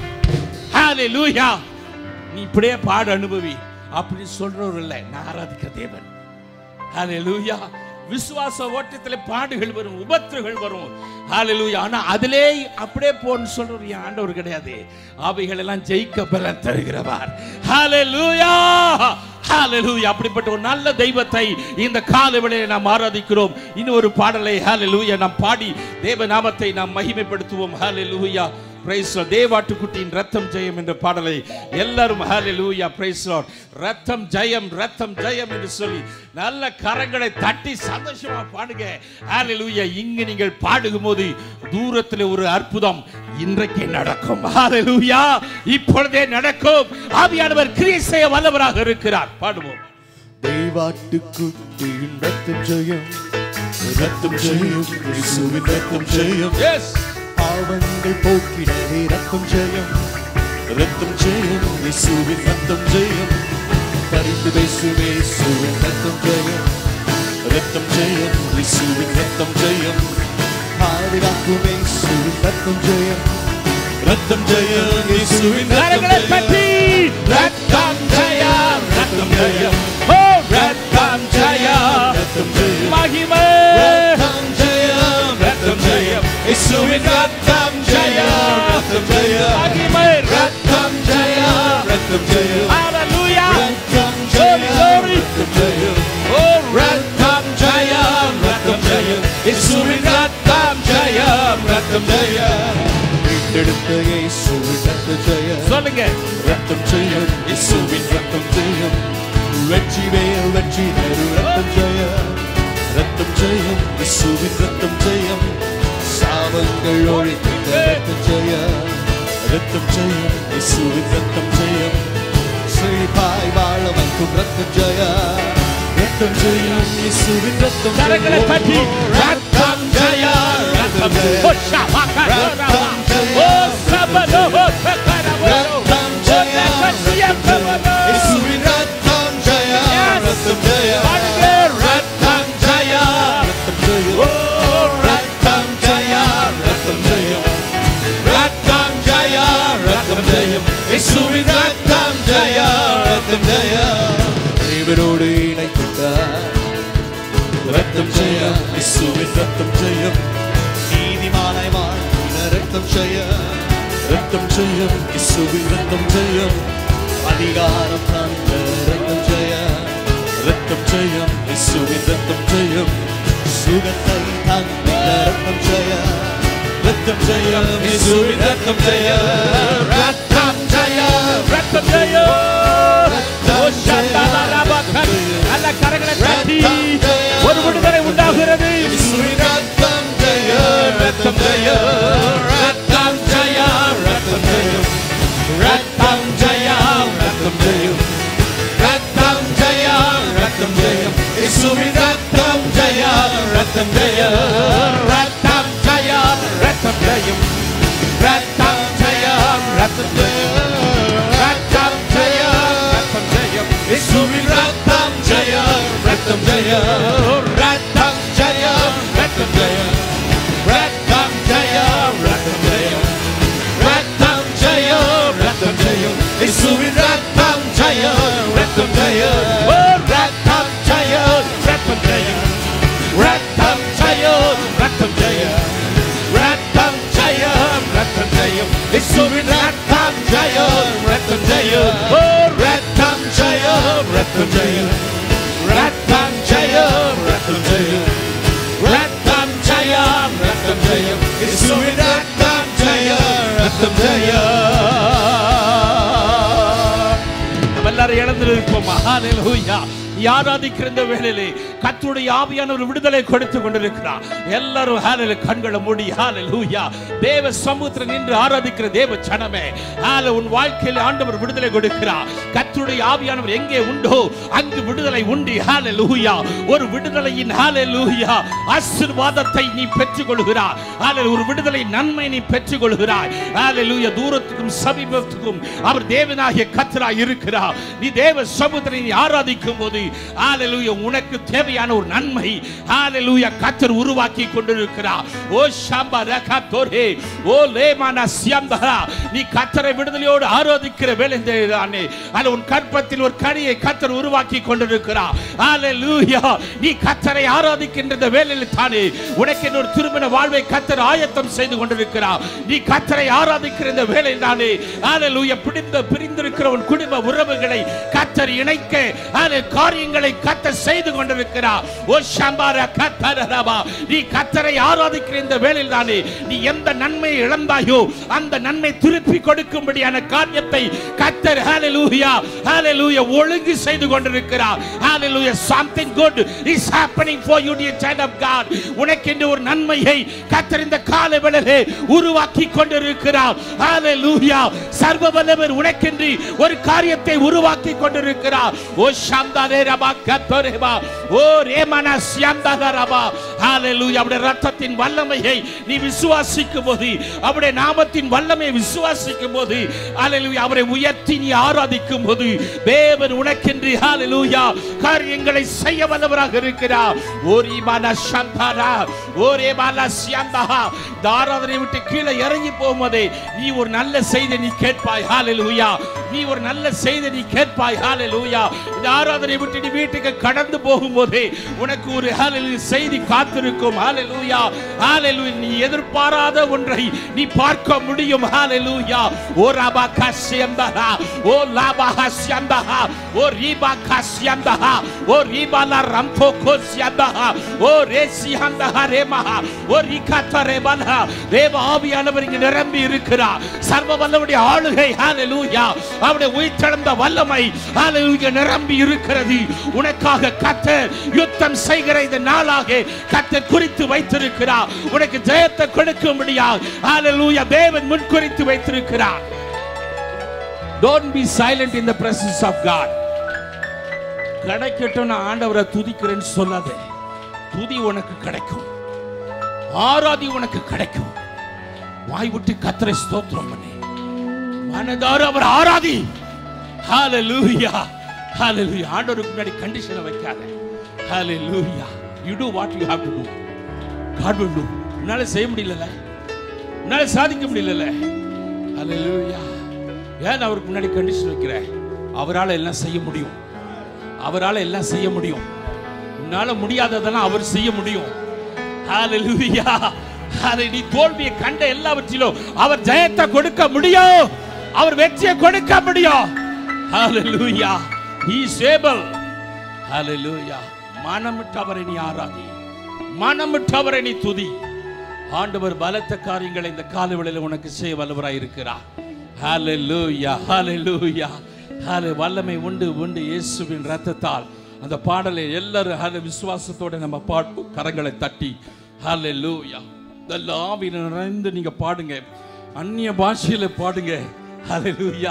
ஹalleluya நீ இப்படியே பாடு அனுபவி அப்படி சொல்றவர் இல்லை நான் ஆராதிக்கிற தேவன் ஹalleluya விசுவாச ஓட்டத்தில் பாடுகள் வரும் உபத்திரங்கள் வரும் ஹalleluya ஆனா அதிலே அப்படியே போன்னு சொல்ற என் ஆண்டவர் கிடையாது அவைகள் எல்லாம் ஜெயிக்க பலன் தருகிறவர் ஹalleluya ஹalleluya அப்படிப்பட்ட ஒரு நல்ல தெய்வத்தை இந்த கால வேளையிலே நாம் ஆராதிக்கிறோம் இன்னும் ஒரு பாடலை ஹalleluya நாம் பாடி தேவ நாமத்தை நாம் மகிமைப்படுத்துவோம் ஹalleluya பிரைஸ் தேவாட்டுக்குட்டியின் ரத்தம் ஜெயம் என்ற பாடலை எல்லாரும் ஹalleluya பிரைஸ் லார்ட் ரத்தம் ஜெயம் ரத்தம் ஜெயம் என்று சொல்லி நல்ல கரங்களை தட்டி சந்தோஷமா பாடுங்க ஹalleluya இங்கு நீங்கள் பாடுகும்போது தூரத்தில் ஒரு அற்புதம் இன்றைக்கே நடக்கும் ஹalleluya இப்பொழுதே நடக்கும் ஆவியானவர் கிரியை செய்ய வல்லவராக இருக்கிறார் பாடுவோம் தெய்வாட்டுக்குட்டியின் ரத்தம் ஜெயம் ரத்தம் ஜெயம் இயேசுவின் ரத்தம் ஜெயம் எஸ் பாவங்கள் போக்கிடவே ரத்தம் ஜெயம் ரத்தம் ஜெயம் இயேசுவின் ரத்தம் ஜெயம் பரிந்து பேசும் இயேசுவின் ரத்தம் ஜெயம் ரத்தம் ஜெயம் இயேசுவின் ரத்தம் ஜெயம் பாதுகாக்கும் இயேசுவின் ரத்தம் ஜெயம் ரத்தம் ஜெயம் இயேசுவின் கரங்களை ரத்தம் தட்டி ஜெயம் ரத்தம் ஜெயம் ரத்தம் ஜெயம் ஓ ரத்தம் ஜெயம் ரத்தம் ஜெயம் மகிமை ரத்தம் ஜெயம் ரத்தம் ஜெயம் இயேசுவின் ரத்தம் ஜெயம் ரத்தம் ஜெயம் மகிமை ரத்தம் ஜெயம் ரத்தம் ஜெயம் ஹalleluya ரத்தம் Glory, glory. ஜெயம் ரத்தம் ஜெயம் ஓ ரத்தம் ஜெயம் ரத்தம் ஜெயம் இயேசுவின் ரத்தம் ஜெயம் ரத்தம் ஜெயம் மீட்டெடுத்த இயேசுவின் ரத்தம் ஜெயம் சொல்லுங்க ரத்தம் ஜெயம் இயேசுவின் ரத்தம் ஜெயம் வெற்றி வேல் வெற்றி தரு ரத்தம் ஜெயம் ரத்தம் ஜெயம் இயேசுவின் ரத்தம் ஜெயம் சாபங்கள் ஒழித்த ரத்தம் ஜெயம் ரத்தம் ஜெயம் இயேசுவின் ரத்தம் ஜெயம் செழிப்பாய் வாழ வைக்கும் ரத்தம் ஜெயம் ரத்தம் ஜெயம் இயேசுவின் ரத்தம் கரங்களை தட்டி ரத்தம் ஜெயம் ரத்தம் ஜெயம் ஓ ஷாபாகா ரத்தம் ஜெயம். ஓ சபதோ ஓ சக்கரவோ ரத்தம் ஜெயம் இயேசுவின் ரத்தம் ஜெயம் ரத்தம் ஜெயம் பாடுங்க ரத்தம் ஜெயம் ரத்தம் ஜெயம் ஓ ரத்தம் ஜெயம் ரத்தம் ஜெயம் ரத்தம் ஜெயம் ரத்தம் ஜெயம் இயேசுவின் ரத்தம் ஜெயம் ரத்தம் ஜெயம் தேவனோடு இணைத்துட்டார் ரத்தம் ஜெயம் இயேசுவின் ரத்தம் ஜெயம் நீதிமானாய் வாழ்ந்த ரத்தம் ஜெயம் ரத்தம் ஜெயம் இயேசுவின் ரத்தம் ஜெயம் அதிகாரம் தந்த ரத்தம் ஜெயம் ரத்தம் ஜெயம் இயேசுவின் ரத்தம் ஜெயம் சுகத்தை தந்த ரத்தம் ஜெயம் ரத்தம் ஜெயம் இயேசுவின் ரத்தம் ஜெயம் ரத்தம் ஜெயம் ரத்தம் ஜெயம் ஓ ஷாபாகா நல்ல கரங்களை தட்டி ஒரு விடுதலை உண்டாகிறது இயேசுவின் ரத்தம் ஜெயம் ரத்தம் ஜெயம் ரத்தம் ஜெயம் ரத்தம் ஜெயம் ரத்தம் ஜெயம் ரத்தம் ஜெயம் ரத்தம் ஜெயம் ரத்தம் ஜெயம் இயேசுவின் ரத்தம் ஜெயம் ரத்தம் ஜெயம் ரத்தம் ஜெயம் ரத்தம் ஜெயம் ரத்தம் ஜெயம் ரத்தம் ஜெயம் ரத்தம் ஜெயம் ரத்தம் ஜெயம் இயேசுவின் ரத்தம் ஜெயம் ரத்தம் ஜெயம் ரத்தம் ஜெயம் ரத்தம் ஜெயம் ரத்தம் ஜெயம் ரத்தம் ஜெயம் ரத்தம் ஜெயம் ரத்தம் ஜெயம் இயேசுவின் ரத்தம் ஜெயம் ரத்தம் இயேசுவின் ரத்தம் ஜெயம் ரத்தம் ஜெயம் ஓ ரத்தம் ஜெயம் ரத்தம் ஜெயம் ரத்தம் ஜெயம் ரத்தம் ஜெயம் ரத்தம் ஜெயம் ரத்தம் ஜெயம் இயேசுவின் ரத்தம் ஜெயம் ரத்தம் ஜெயம் நம்ம எல்லாரும் இழந்திருப்போம் ஹalleluya நீ ஆராதிக்கிற இந்த வேளையிலே கர்த்தருடைய ஆவியானவர் விடுதலை கொடுத்து கொண்டிருக்கிறார் எல்லாரும் ஹalleluya கண்களை மூடி ஹalleluya தேவ சமூகத்தில் நின்று ஆராதிக்கிற தேவ ஜனமே ஹalleluya உன் வாழ்க்கையில் ஆண்டவர் விடுதலை கொடுக்கிறார் கர்த்தருடைய ஆவியானவர் எங்கே உண்டோ அங்கு விடுதலை உண்டு ஹalleluya ஒரு விடுதலையின் ஹalleluya ஆசீர்வாதத்தை நீ பெற்றுக்கொள்கிறாய் ஹalleluya ஒரு விடுதலை நன்மை நீ பெற்றுக்கொள்கிறாய் ஹalleluya தூரத்துக்கும் சமீபத்துக்கும் அவர் தேவனாகிய கர்த்தராய் இருக்கிறார் நீ தேவ சமுத்திரை நீ ஆராதிக்கும் போது ஹalleluya உனக்கு தேவையான ஒரு நன்மை ஹalleluya கர்த்தர் உருவாக்கி கொண்டிருக்கிறார் ஓ ஷாம்பா ரகத்தோரே ஓ லேமானா சியம்பரா நீ கர்த்தரை விடுதலையோடு ஆராதிக்கிற வேலை தானே அது உன் கற்பத்தில் ஒரு கனியை கர்த்தர் உருவாக்கி கொண்டிருக்கிறார் ஹalleluya நீ கர்த்தரை ஆராதிக்கின்ற இந்த வேளையில் தானே உனக்கு ஒரு திருமண வாழ்வை கர்த்தர் ஆயத்தம் செய்து கொண்டிருக்கிறார் நீ கர்த்தரை ஆராதிக்கிற இந்த வேளையில் தானே ஹalleluya பிடிந்த பிரிந்திருக்கிற உன் குடும்ப உறவுகளை கர்த்தர் இணைக்க ஹalleluya காரியங்களை கர்த்தர் செய்து கொண்டிருக்கிறார் ஓ ஷம்பார கத்தரபா நீ கர்த்தரை ஆராதிக்கிற இந்த வேளையில் தானே நீ எந்த நன்மையை இழந்தாயோ அந்த நன்மை திருப்பி கொடுக்கும்படியான காரியத்தை கர்த்தர் ஹalleluya ஹalleluya ஒழுங்கு செய்து கொண்டிருக்கிறார் ஹalleluya something good is happening for you dear child of god உனக்கென்று ஒரு நன்மையை கர்த்தர் இந்த கால வேளையிலே உருவாக்கி கொண்டிருக்கிறார் ஹalleluya சர்வ வல்லவர் உனக்கென்று ஒரு காரியத்தை உருவாக்கி கொண்டிருக்கிறார் ஓ ஷாந்தாரே ரபா கத்தரேபா ஓ ரேமனா சியாந்தா ரபா ஹalleluya அவருடைய ரத்தத்தின் வல்லமையை நீ விசுவாசிக்கும் போது அவருடைய நாமத்தின் வல்லமையை விசுவாசிக்கும் போது ஹalleluya அவரை உயர்த்தி நீ ஆராதிக்கும் போது தேவன் உனக்கென்று ஹalleluya காரியங்களை செய்ய வல்லவராக இருக்கிறார் ஓரி மானா சந்தாரா ஓரே மானா சியாந்தா இந்த ஆராதனை விட்டு கீழே இறங்கி போகும்போதே நீ ஒரு நல்ல செய்தி நீ கேட்பாய் ஹalleluya நீ ஒரு நல்ல செய்தி நீ கேட்பாய் ஹalleluya இந்த ஆராதனை விட்டு நீ வீட்டுக்கு கடந்து போகும்போதே உனக்கு ஒரு ஹalleluya செய்தி காத்திருக்கும் ஹalleluya ஹalleluya நீ எதிர்பாராத ஒன்றை நீ பார்க்க முடியும் ஹalleluya ஓ ரபா கஷ்யந்தஹா ஓ லாபா ஹஸ்யந்தஹா ஓ ரீபா கஷ்யந்தஹா ஓ ரீபா லா ரம்தோ கோஸ்யந்தஹா ஓ ரேசி ஹந்தஹா ரேமஹா ஓ ரிகாத்த ரேபலா தேவ ஆவியானவர் இங்கு நிரம்பி இருக்கிறார் சர்வ வல்லவருடைய ஆளுகை ஹalleluya அவருடைய உயிர்த்தெழுந்த வல்லமை ஹalleluya நிரம்பி இருக்கிறது உனக்காக கர்த்தர் யுத்தம் செய்கிற இந்த நாளாக கர்த்தர் குறித்து வைத்திருக்கிறார் உனக்கு ஜெயத்தை கொடுக்கும்படியாக ஹalleluya தேவன் முன்குறித்து வைத்திருக்கிறார் don't be silent in the presence of god கிடைக்கட்டும் நான் ஆண்டவரை துதிக்கிறேன்னு சொல்லாதே துதி உனக்கு கிடைக்கும் ஆராதி உனக்கு கிடைக்கும் வாய் விட்டு கத்தரை ஸ்தோத்திரம் பண்ணி மனதார அவர் ஆராதி ஹalleluya ஹalleluya ஆண்டவருக்கு முன்னாடி கண்டிஷனை வைக்காத ஹalleluya you do what you have to do god will do உன்னால செய்ய முடியலல உன்னால சாதிக்க முடியலல ஹalleluya ஏன் அவருக்கு முன்னாடி கண்டிஷன் வைக்கிற அவரால எல்லாம் செய்ய முடியும் அவரால எல்லாம் செய்ய முடியும் உன்னால முடியாததெல்லாம் அவர் செய்ய முடியும் ஹalleluya அதை நீ தோல்வியை கண்ட எல்லாவற்றிலும் அவர் ஜெயத்தை கொடுக்க முடியும் அவர் வெற்றியை கொடுக்க முடியும் ஹalleluya he is able ஹalleluya மனமிட்டு அவரை நீ ஆராதி மனமிட்டு அவரை நீ துதி ஆண்டவர் பலத்த காரியங்களை இந்த காலவெளியில் உனக்கு செய்ய வல்லவராய் இருக்கிறார் ஹalleluya ஹalleluya ஹalலே வல்லமை உண்டு உண்டு இயேசுவின் ரத்தத்தால் அந்த பாடலை எல்லாரும் ஹalலே விசுவாசத்தோட நம்ம பாட்டு கரங்களை தட்டி ஹalleluya நல்ல ஆவியில் நிறைந்து நீங்க பாடுங்க அந்நிய பாஷையில பாடுங்க ஹalleluya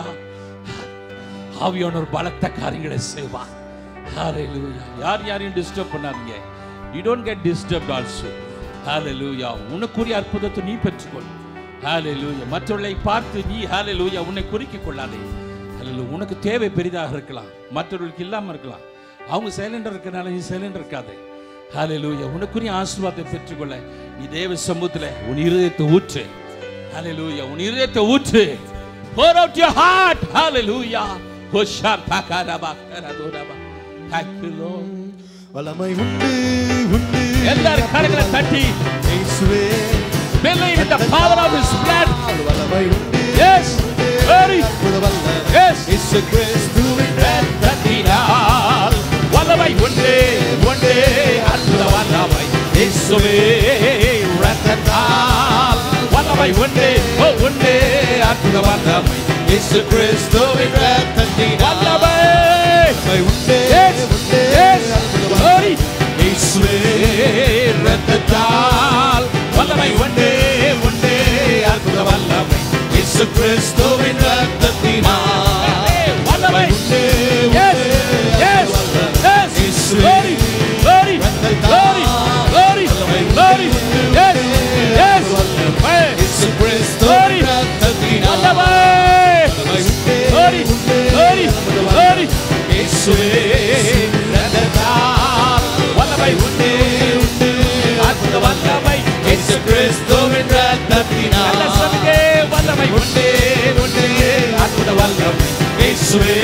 ஆவியானவர் பலத்த காரியங்களை செய்வார் ஹalleluya யார் யாரையும் டிஸ்டர்ப் பண்ணாதீங்க you don't get disturbed also ஹalleluya உனக்குரிய அற்புதத்தை நீ பெற்றுக்கொள் ஹalleluya மற்றவர்களை பார்த்து நீ ஹalleluya உன்னை குறிக்கிக் கொள்ளாதே ஹalleluya உனக்கு தேவை பெரிதாக இருக்கலாம் மற்றவர்களுக்கு இல்லாம இருக்கலாம் அவங்க சைலண்டா இருக்கனால நீ சைலண்ட் இருக்காதே ஹalleluya உனக்குரிய ஆசீர்வாதத்தை பெற்றுக்கொள்ள நீ தேவ சமூகத்துல உன் இருதயத்தை ஊற்று ஹalleluya உன் இருதயத்தை ஊற்று pour out your heart hallelujah hoshapa karaba karadoraba thank you lord வல்லமை உண்டு உண்டு எல்லாரும் கரங்களை தட்டி இயேசுவே believe in the power of his blood வல்லமை உண்டு இயேசு கிறிஸ்துவின் ரத்தத்தினால் வல்லமை உண்டு உண்டு அற்புத வல்லமை இயேசுவே ரத்தத்தால் வல்லமை உண்டு ஓ உண்டு அற்புத வல்லமை இயேசு கிறிஸ்துவின் ரத்தத்தினால் வல்லமை வல்லமை உண்டே Yes, உண்டே yes, அற்புத glory. இயேசுவே ரத்தத்தால் வல்லமை உண்டு உண்டு அற்புத வல்லமை இயேசு கிறிஸ்துவின் ரத்தத்தினால் வல்லமை உண்டே Yes, yes, yes. Glory, glory, glory, glory, glory. Yes, yes. Hey, இயேசு கிறிஸ்துவின் ரத்தத்தினால் வல்லமை. Glory, glory, glory. இயேசுவே ரத்தத்தால் வல்லமை உண்டு உண்டு அற்புத வல்லமை இயேசு கிறிஸ்துவின் நல்ல ரத்தத்தினால் சொல்லுங்க வல்லமை உண்டு உண்டு அற்புத வல்லமை இயேசுவே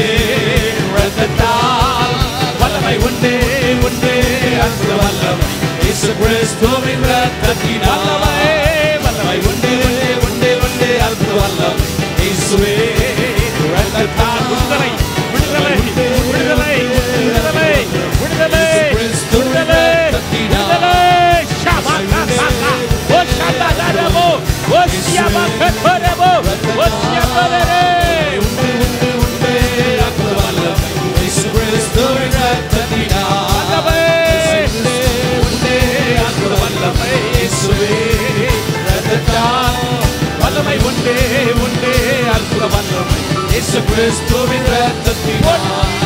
ரத்தத்தால் வல்லமை உண்டு உண்டு அற்புத வல்லமை இயேசு கிறிஸ்துவின் ரத்தத்தினால் வல்லமை வல்லமை உண்டு உண்டு உண்டு உண்டு அற்புத வல்லமை இயேசுவே ரத்தத்தால் விடுதலை விடுதலை விடுதலை விடுதலை விடுதலை விடுதலை விடுதலை ஷாபாகாபாகா ஓ ஷாபாகாரபோ ஓ ஷியாபாகரபோ ஓ ஷியாபாகரே உண்டு உண்டு உண்டு அற்புத வல்லமை இயேசு கிறிஸ்துவின் ரத்தத்தினால் வல்லமை உண்டே உண்டே அற்புத வல்லமை இயேசுவே ரத்தத்தால் வல்லமை உண்டு உண்டு அற்புத வல்லமை இயேசு கிறிஸ்துவின் ரத்தத்தினால்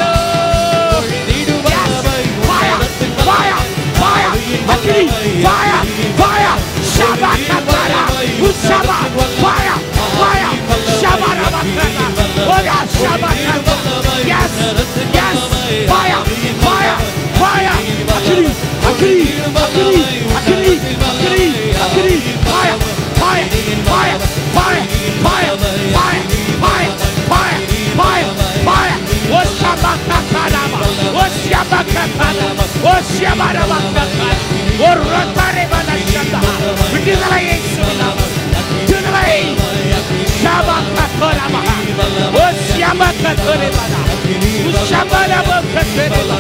நீடும் வல்லமை உன்னதத்தின் Fire! Fire! Akili! Fire! Fire! Shabakatara! Ushaba! Fire! Fire! Shabarabakata! Oya Shabakata! Yes! Yes! Fire! Fire! Fire! Akili! Akili! Akili! Akili! Akili! Akili! Fire! Fire! Fire! Fire! Fire! Fire! Fire! Fire! Fire! Fire! Oshabakatarama! Oshabakatarama! Oshabarabakata! Orotarebanashata! விடுதலையை சொல்லலாம். விடுதலை! ஷாபகத்தோரமா! ஓஷியபகத்தோரேபனா! உஷபரபகத்தோரேபா!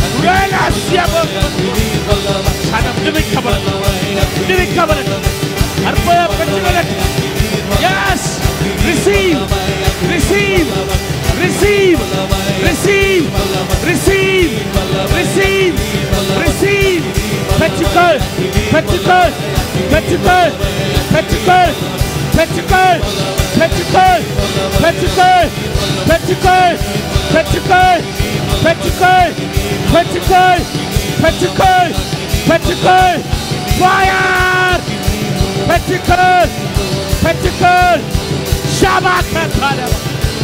உரேலாசியபகத்தோரேபா! சனம் விடுவிக்கப்படட்டும். விடுவிக்கப்படட்டும். அற்புதம் பெற்றுக்கொள்ளட்டும். Yes! Receive! Receive! Receive! Receive! Receive! Receive! Receive! பெற்றுக்கொள் பெற்றுக்கொள் பெற்றுக்கொள் பெற்றுக்கொள் பெற்றுக்கொள் பெற்றுக்கொள் பெற்றுக்கொள் பெற்றுக்கொள் பெற்றுக்கொள் பெற்றுக்கொள் பெற்றுக்கொள் பெற்றுக்கொள் பெற்றுக்கொள் Fire! பெற்றுக்கொள் பெற்றுக்கொள் ஷாபாக்கத்தாரம்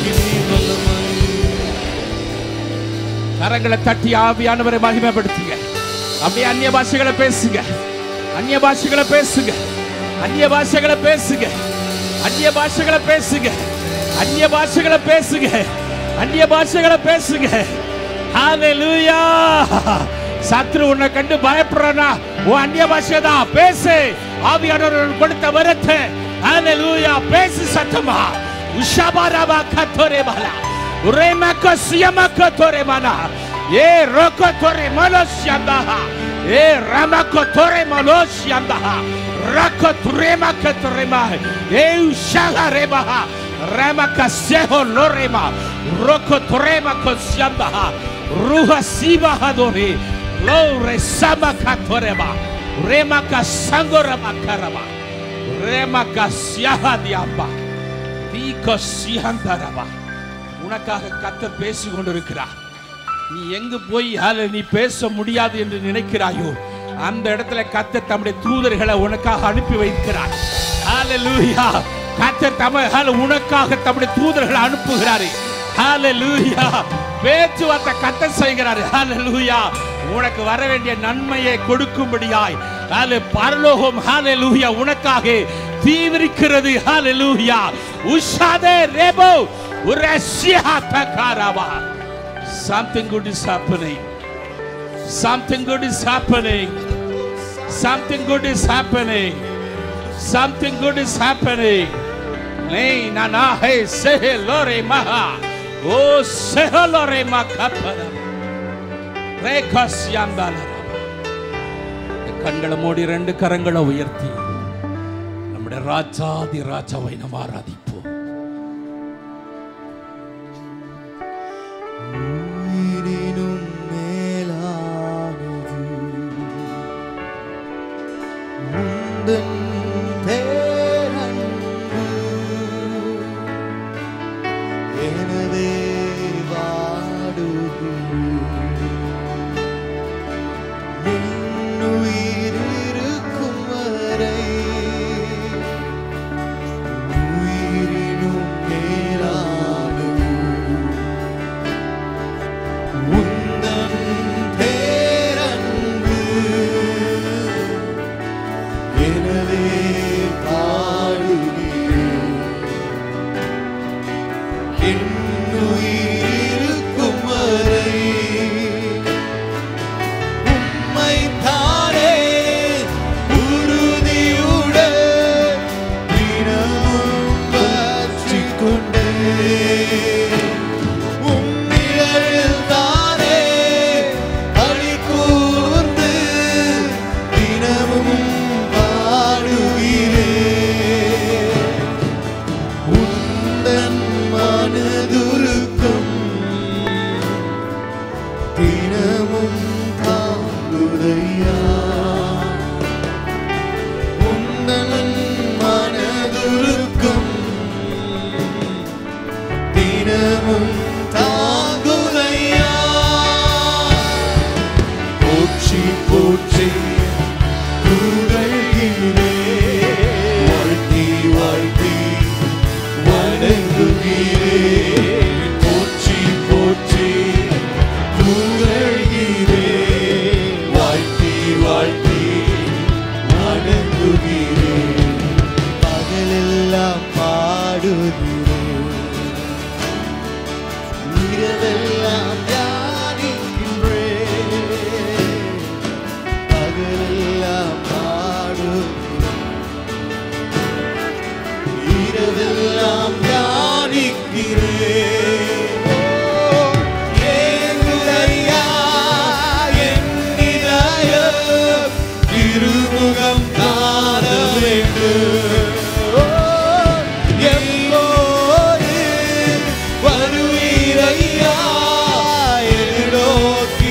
கரங்களை தட்டி ஆவியானவரை மகிமைப்படுத்துங்க அப்படியே அந்நிய பாஷைகளை பேசுங்க அந்நிய பாஷைகளை பேசுங்க அந்நிய பாஷைகளை பேசுங்க அந்நிய பாஷைகளை பேசுங்க அந்நிய பாஷைகளை பேசுங்க அந்நிய பாஷைகளை பேசுங்க ஹalleluya சத்ரு உன்னை கண்டு பயப்படுறனா உன் அந்நிய பாஷை தான் பேசு ஆவியானவர் கொடுத்த வரத்தை ஹalleluya பேசு சத்தமா உஷாபாராபா கத்தோரே பாலா உரேமக்க சியமக்க தோரே மனா ஏ ரோக்க தோரே மனோஷ்யந்தா ஏ ரமக்க தோரே மனோஷ்யந்தா ரக்க துரேமக்க துரேமா ஏ உஷாக ரேபா ரமக்க செஹோ லோரேமா ரோக்க துரேமக்க சியந்தா ருஹ சீபா ஹதோரி லோரே சமக்க தோரேமா ரேமக்க சங்கோரமா கரமா ரேமக்க சியஹதியாம்பா தீக்க சியந்தரமா உனக்காக கத்தர் பேசிக் கொண்டிருக்கிறார் நீ எங்கு போய் ஹால நீ பேச முடியாது என்று நினைக்கிறாயோ அந்த இடத்துல கத்தர் தம்முடைய தூதர்களை உனக்காக அனுப்பி வைக்கிறார் ஹalleluya கத்தர் தம ஹால உனக்காக தம்முடைய தூதர்களை அனுப்புகிறாரு ஹalleluya பேச்சுவார்த்தை கத்தர் செய்கிறாரு ஹalleluya உனக்கு வர வேண்டிய நன்மையை கொடுக்கும்படியாய் ஹalle பரலோகம் ஹalleluya உனக்காக தீவிரிக்கிறது ஹalleluya உஷாதே ரேபோ உரஸ்யா தகாரவா Something good is happening. Something good is happening. Something good is happening. Something good is happening. Nei nana hey sehe lore maha. ஓ செஹலரே மக்கப்பர ரேகஸ் யாந்தாலரா கண்களை மூடி ரெண்டு கரங்களை உயர்த்தி நம்முடைய ராஜாதி ராஜாவை நாம் ஆராதிப்போம் உயிரினும் மேலானது உந்தன் பேரன்பு எனவே வாடுகிறேன் என் உயிர் இருக்கும் வரை உயிரினும் மேலானது உந்தன் பேரன்பு எனவே பாடுகிறேன் என் உயிரிருக்கும் வரை உம்மைத்தானே உறுதியுடன் தினமும் பற்றிக் கொண்டேன் உம்மிழல் தானே அழி கூர்ந்து தினமும் பாடுகிறேன் உந்தன் மனதுருக்கம் தினமும் தாங்குதையா உந்தன் மனதுருக்கம் தினமும் தாங்குதையா போற்றி போற்றி புகழ்கிறே வாழ்த்தி வாழ்த்தி வணங்குகிறே போற்றி போற்றி புகழ்கிறே வாழ்த்தி வாழ்த்தி வணங்குகிறே பகலெல்லாம் பாடுகிறேன் இரவெல்லாம் தியானிக்கின்றேன் பகலெல்லாம் பாடுகிறேன் இரவெல்லாம் தியானிக்கிறேன் ஏங்குதையா என் இதயம் திருமுகம் காண வேண்டும் எல்லோரு வருவீரையா என் நோக்கி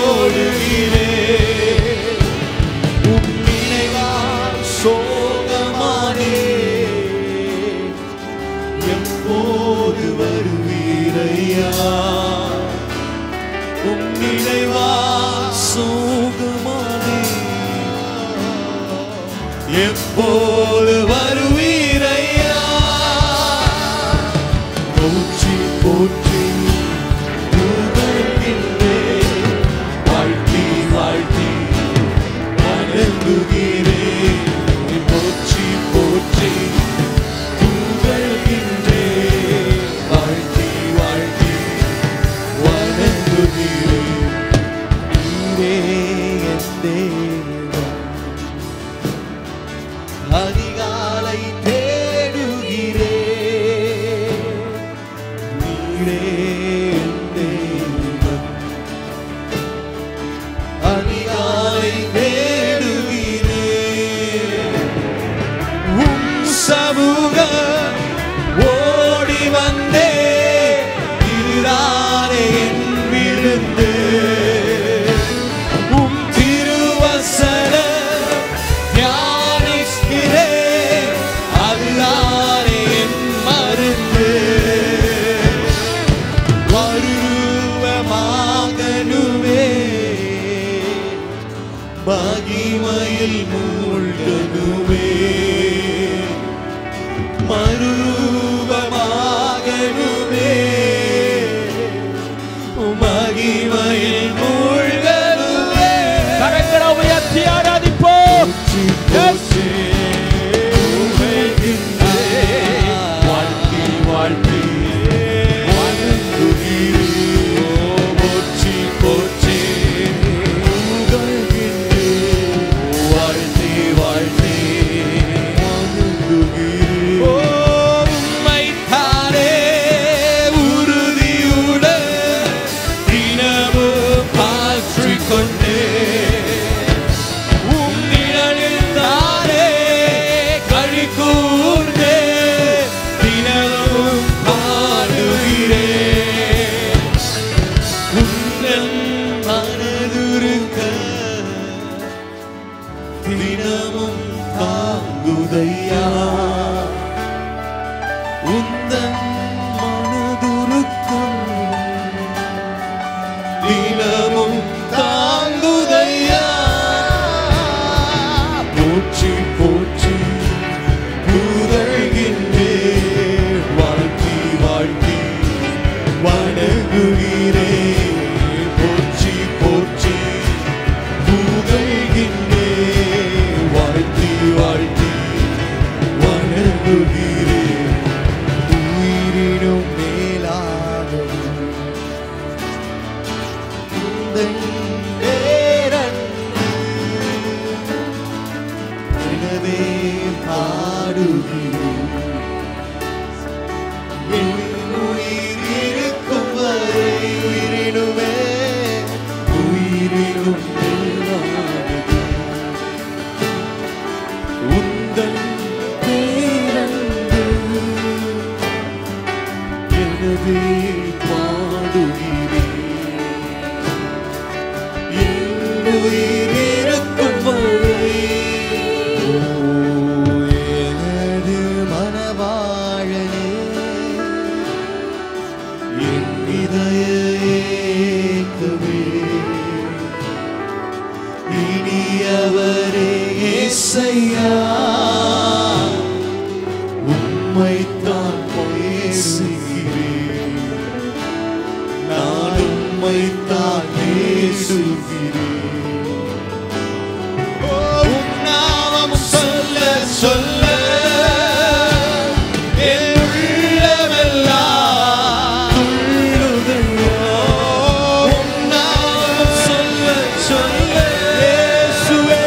ஓடுகிறேன் உம் நினைவால் சோகமானே எப்போது வருவீரையா உம் நினைவால் சோகமானே எப்போது வருவீரையா போற்றி போற்றி புகழ்கின்றேன். வாழ்த்தி வாழ்த்தி வணங்குகிறேன். போற்றி போற்றி புகழ்கின்றேன். வாழ்த்தி வாழ்த்தி வணங்குகிறேன். நீரே என் தேவன். அதிகாலை தேடுகிறேன் நீரே என் தெய்வம். அதிகாலை தேடுகிறேன் உம் சமூகம் ஓடி வந்தே இதுதானே என் விருந்து உம் திருவசன தியானிக்கிறேன் அதுதானே என் மருந்து வருவமாகனுமே மகிமையில் மூழ்கனுமே மறுரூபமாகனுமே மகிமையில் மூழ்கனுமே கரங்களை உயர்த்தி ஆராதிப்போம் போற்றி புகழ்கின்றேன். வாழ்த்தி வாழ்த்தி வணங்குகிறேன். போற்றி போற்றி புகழ்கின்றேன். வாழ்த்தி தினமும் தாங்குதையா உந்தன் மனதுருக்கம் தினமும் தாங்குதையா போற்றி போற்றி புகழ்கின்றே வாழ்த்தி வாழ்த்தி வணங்குகிறே போற்றி போற்றி புகழ்கின்றே வாழ்த்தி வாழ்த்தி வணங்குகிறே உயிரினும் மேலாக உந்தன் பேரன்பு எனவே பாடுகிறேன் என் உயிர் இருக்கும் வரை உயிரினுமே உயிரினும் மேலானது உந்தன் பேரன்பு எனவே பாடுகிறேன் என் உயிர் இருக்கும் வரை ஓ, எனது மனவாழலே என் இதய ஏக்கமே இனியவரே இசையா உம்மைத்தான் பேசுகிறேன் நான் உம்மைத்தான் நேசுகிறேன் ஓ, உம் நாமம் சொல்ல சொல்ல என் உள்ளமெல்லாம் துள்ளுதையா. உம் நாமம் சொல்ல சொல்ல இயேசுவே,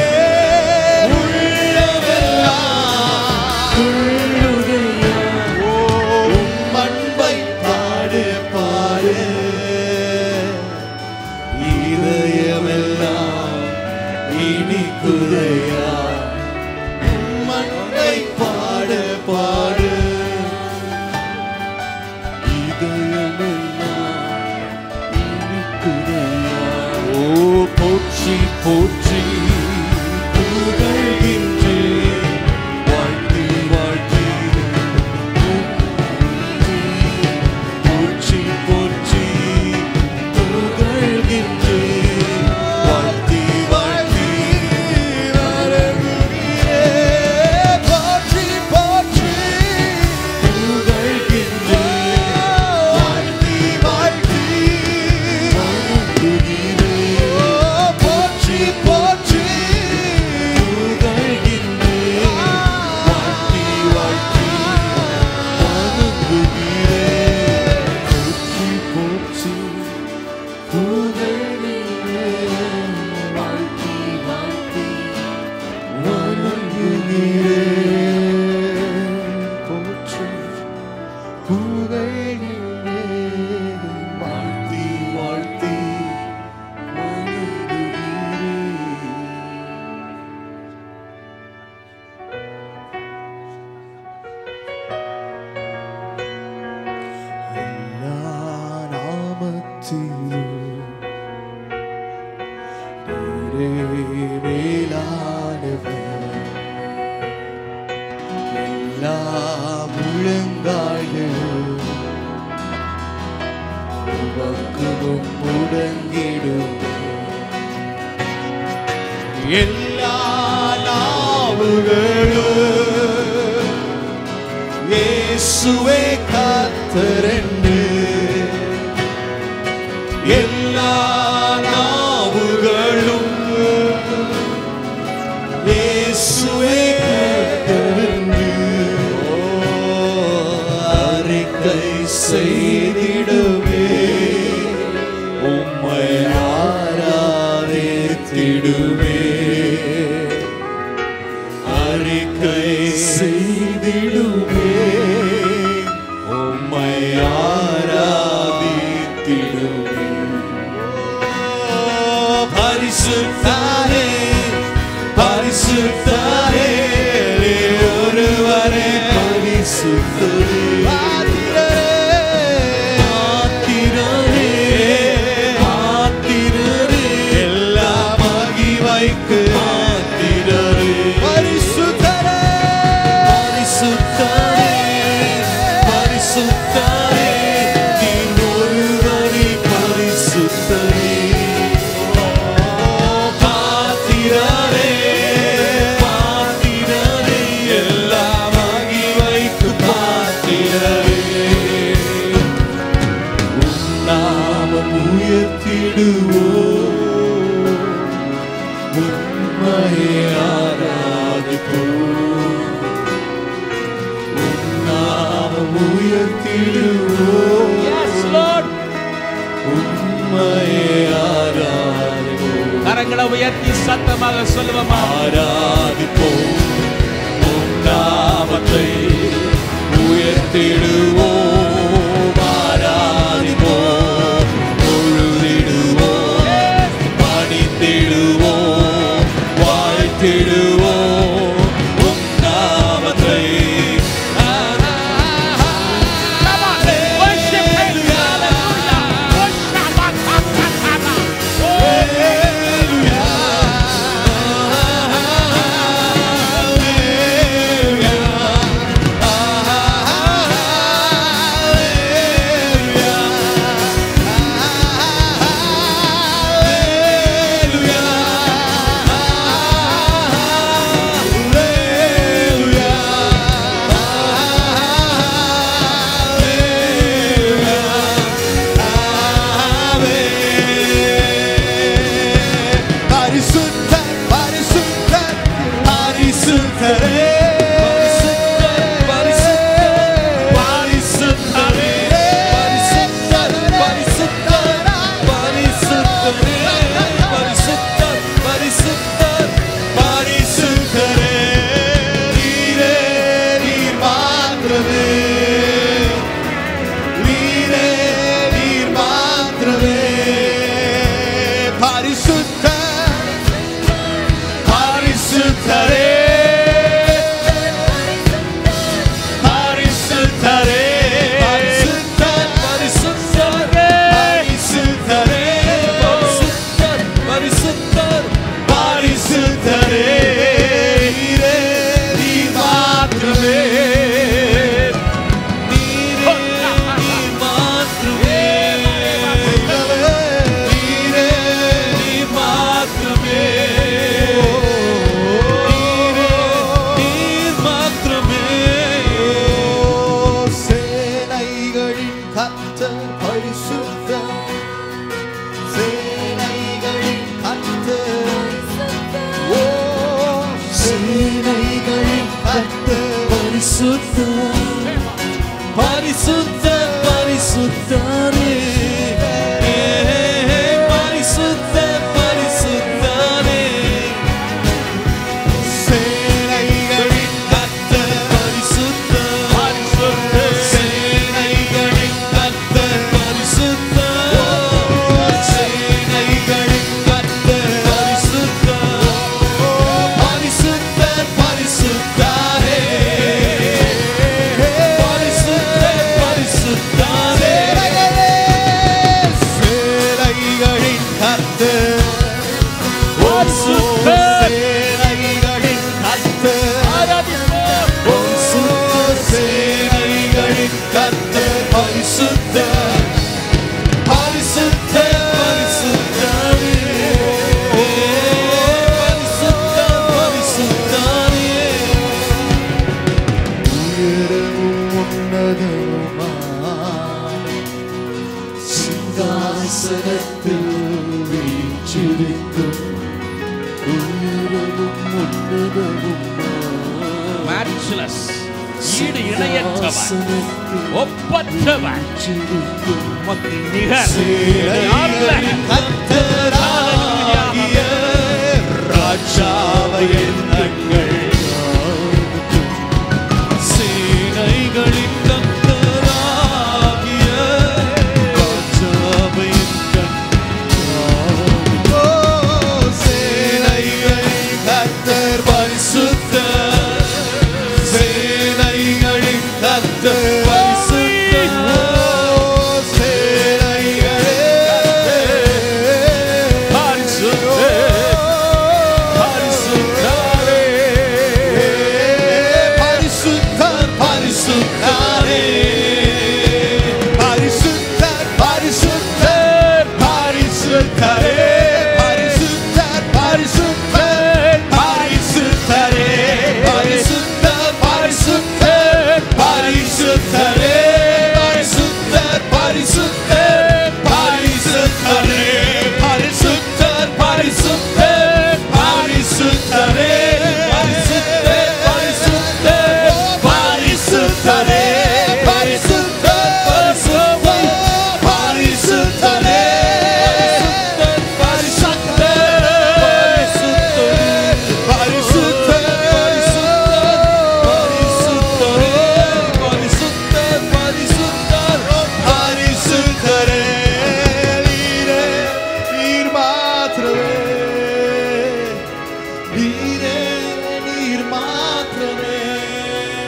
உள்ளமெல்லாம் துள்ளுதையா. ஓ, உம் அன்பை பாடு பாடு இதயமெல்லாம் இனிக்குதையா மண்ணை பாட பாடு இதயமெல்லாம் இனிக்குதையா ஓ போற்றி போற்றி புகழ்கின்றேன் வாழ்த்தி வாழ்த்தி போற்றி போற்றி புகழ்கின்றேன் வாழ்த்தி வாழ்த்தி வணங்குகிறேன் போற்றி போற்றி புகழ்கின்றேன் வாழ்த்தி வாழ்த்தி வணங்குகிறேன் போற்றி போற்றி புகழ்கின்றேன் வாழ்த்தி வாழ்த்தி வணங்குகிறேன் போற்றி போற்றி புகழ்கிறேன் வாழ்த்தி வாழ்த்தி வணங்குகிறேன் போற்றி புகழ்கிறேன் வாழ்த்தி வாழ்த்தி வணங்குகிறேன் எல்லா நாமத்திலும் நீரே மேலானவர். எல்லா முழங்கால்களும் உமக்கு முன் முடங்கிடும் எல்லா நாவுகளும் இயேசுவே கத்தரண்டு எல்லா நாவுகளும் இயேசுவே கத்தரண்டு ஓ, அறிக்கை செய்திடுவே உம்மை ஆராதித்திடுவே அறிக்கை செய்திடுவே உம்மை ஆராதித்திடுவே ஓ, பரிசுத்தாரே பரிசுத்தாரே ஒருவரே பரிசுத்தரே ஆத்திரரே ஆத்திரரே எல்லா மகிமைக்கு ஆத்திரரே உயர்த்தி சத்தமாக சொல்லுவோமா ஆராதிப்போம் உம் நாமத்தை உயர்த்திடுவோம் ஆராதிப்போம் தொழுதிடுவோம் பணிந்திடுவோம் வாழ்த்திடுவோம் உம் நாமத்தை பரிசுத்தர் பரிசுத்தர் பரிசுத்தரே பரிசுத்தரே பரிசுத்தரே பரிசுத்தர் பரிசுத்தரே பரிசுத்தர் பரிசுத்தர் பரிசுத்தரே நீரே நீர் மாத்திரமே நீரே நீர் மாத்திரமே பரிசுத்த பரிசுத்தரே பரிசுத்தரே பரிசுத்தர் பரிசுத்தரே பரிசுத்தரே பரிசுத்தர் பரிசுத்தர் பரிசுத்தரே நீரே நீர் மாத்திரமே நீரே நீர் மாத்திரமே நீரே நீர் மாத்திரமே நீரே நீர் மாத்திரமே சேனைகளின் கர்த்தர் பரிசுத்தர் சேனைகளின் கர்த்தர் ஓ சேனைகளின் கர்த்தர் பரிசுத்தர் பரிசுத்த பரிசுத்தரே பரிசுத்த பரிசுத்தரே சேனைகளின் கர்த்தர் பரிசுத்தர் பரிசுத்தர் சேனைகளின் கர்த்தர் பரிசுத்தர் சேனைகளின் கர்த்தர் பரிசுத்தர் பரிசுத்தர் பரிசுத்தரே பரிசுத்தர் பரிசுத்தரே சேனைகளின் கர்த்தர் சேனைகளின் கர்த்தர் சேனைகளின் கர்த்தர் பரிசுத்தர் பரிசுத்தர் பரிசுத்தரே பரிசுத்தர் பரிசுத்தரே உயரமும் உன்னதமுமாய் சிங்காசனத்தில் வீற்றிருக்கும் உயரமும் உன்னதமுமாய் மேட்ச்லெஸ் ஈடு இணையற்றவர் ஒப்பற்றவர் உமக்கு நிகர் யாருல்ல? கத்தராகிய ராஜாவை எண்ணங்கள் சேனைகளின் கத்தராகிய ராஜாவை எண்ணங்கள் ஓ சேனைகளின் கத்தர் பரிசுத்தர் சேனைகளின் கத்தர் பரிசுத்தர் ஓ சேனைகளே பரிசுத்தர் பரிசுத்தரே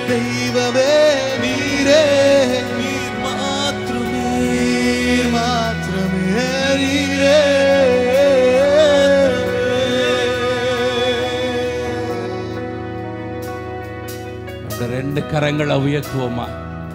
தெய்வமே நீரே நீர் மாத்திரமே நீர் மாத்திரமே நீரே அந்த ரெண்டு கரங்களை உயர்த்துவோமா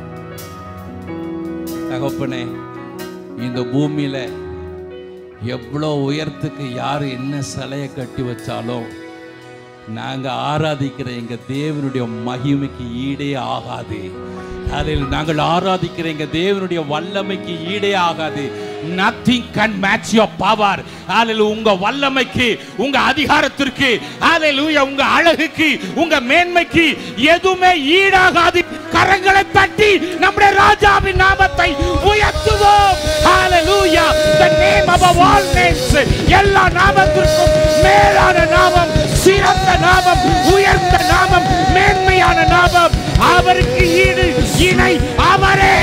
தகப்பனே இந்த பூமியில எவ்வளோ உயரத்துக்கு யார் என்ன சிலையை கட்டி வச்சாலும் நாங்க ஆராதிக்கிற எங்க தேவனுடைய மகிமைக்கு ஈடே ஆகாது அதில் நாங்கள் ஆராதிக்கிற எங்க தேவனுடைய வல்லமைக்கு ஈடே ஆகாது nothing can match your power அதில் உங்க வல்லமைக்கு உங்க அதிகாரத்திற்கு அதில் உங்க அழகுக்கு உங்க மேன்மைக்கு எதுவுமே ஈடாகாது கரங்களை தட்டி நம்முடைய ராஜாவின் நாமத்தை உயர்த்துவோம் ஹalleluya the name above all names எல்லா நாமத்திற்கும் மேலான நாமம் சிறந்த நாமம் உயர்ந்த நாமம் மேன்மையான நாமம் அவருக்கு ஈடு இணை அவரே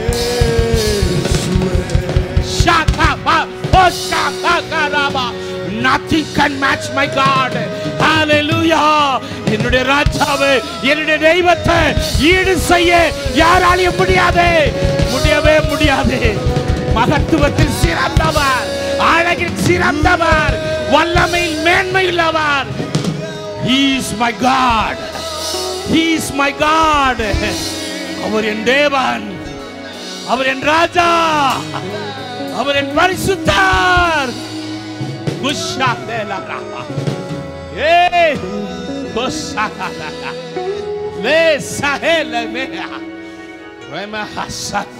Shakaba, oh Shakakaraba. Nothing can match my God. Hallelujah. என்னுடைய ராஜாவே என்னுடைய தெய்வத்தை ஈடு செய்ய யாராலையும் முடியாது முடியவே முடியாது மகத்துவத்தில் சிறந்தவர் அழகில் சிறந்தவர் வல்லமையில் மேன்மை உள்ளவர் He is my God. He is my God. அவர் என் தேவன் அவர் என் ராஜா அவர் என் பரிசுத்தார் குஷா தேலரா ஏய் குஷா லே சஹேல மேயா ரெம ஹசன்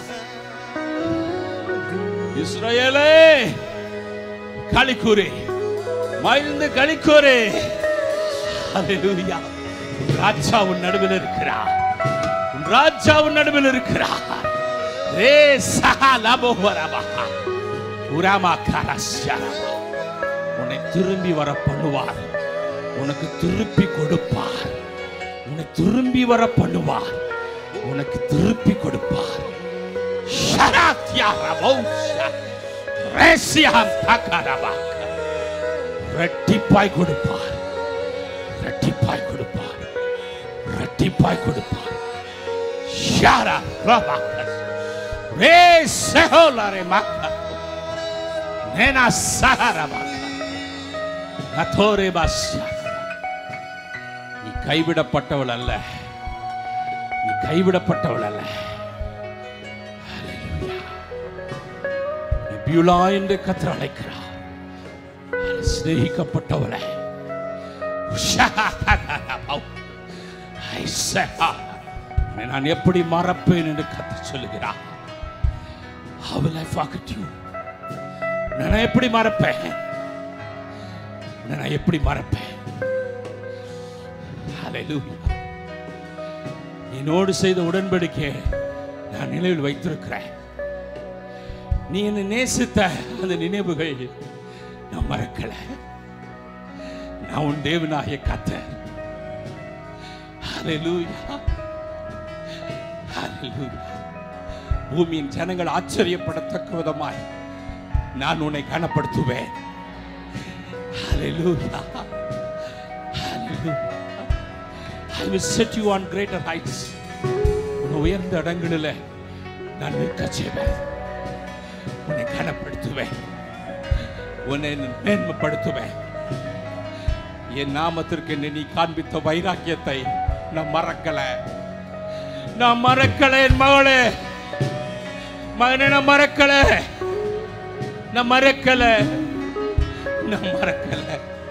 இஸ்ரவேலே களிக்கூரே மகிழ்ந்து களிக்கூரே ஹalleluya ராஜா உன் நடுவில் இருக்கிறார் உன் ராஜா உன் நடுவில் இருக்கிறார் ரே சஹா லபோவரபா உராமா கரஸ்யரபா உன்னை திரும்பி வர பண்ணுவார் உனக்கு திருப்பி கொடுப்பார் உன்னை திரும்பி வர பண்ணுவார் உனக்கு திருப்பி கொடுப்பார் ஷராத்யா ரபௌஷா ரேசியாம் தகரபா ரெட்டிப்பாய் கொடுப்பார் ரெட்டிப்பாய் கொடுப்பார் ரெட்டிப்பாய் கொடுப்பார் ஷாரா ரபாக்கஸ் ரே செஹோலரே மக்கா நேனா சஹரபா நதோரே பாஸ்யா நீ கைவிடப்பட்டவள் அல்ல நீ கைவிடப்பட்டவள் அல்ல Hallelujah. நெபியுலா என்று கத்தர் அழைக்கிறார் சிநேகிக்கப்பட்டவளே உன்னை நான் எப்படி மறப்பேன் என்று கத்து சொல்லுகிறார் How will I forget you? உன்னை நான் எப்படி மறப்பேன் உன்னை நான் எப்படி மறப்பேன் Hallelujah. என்னோடு செய்த உடன்படிக்கை நான் நினைவில் வைத்திருக்கிறேன் நீ என்னை நேசித்த அந்த நினைவுகள் நான் மறக்கல நான் உன் தேவனாகிய கத்தர் Hallelujah. Hallelujah. பூமியின் ஜனங்கள் ஆச்சரியப்படத்தக்க விதமாய் நான் உன்னை கனப்படுத்துவேன் Hallelujah. Hallelujah. I will set you on greater heights. உன்னை உயர்ந்த இடங்களில் நான் நிற்க செய்வேன் உன்னை கனப்படுத்துவேன் உன்னை மேன்மைப்படுத்துவேன் என் நாமத்திற்கு என்னை நீ காண்பித்த வைராக்கியத்தை நான் மறக்கல நான் மறக்கல என் மகளே மகனே நான் மறக்கல நான் மறக்கல நான் மறக்கல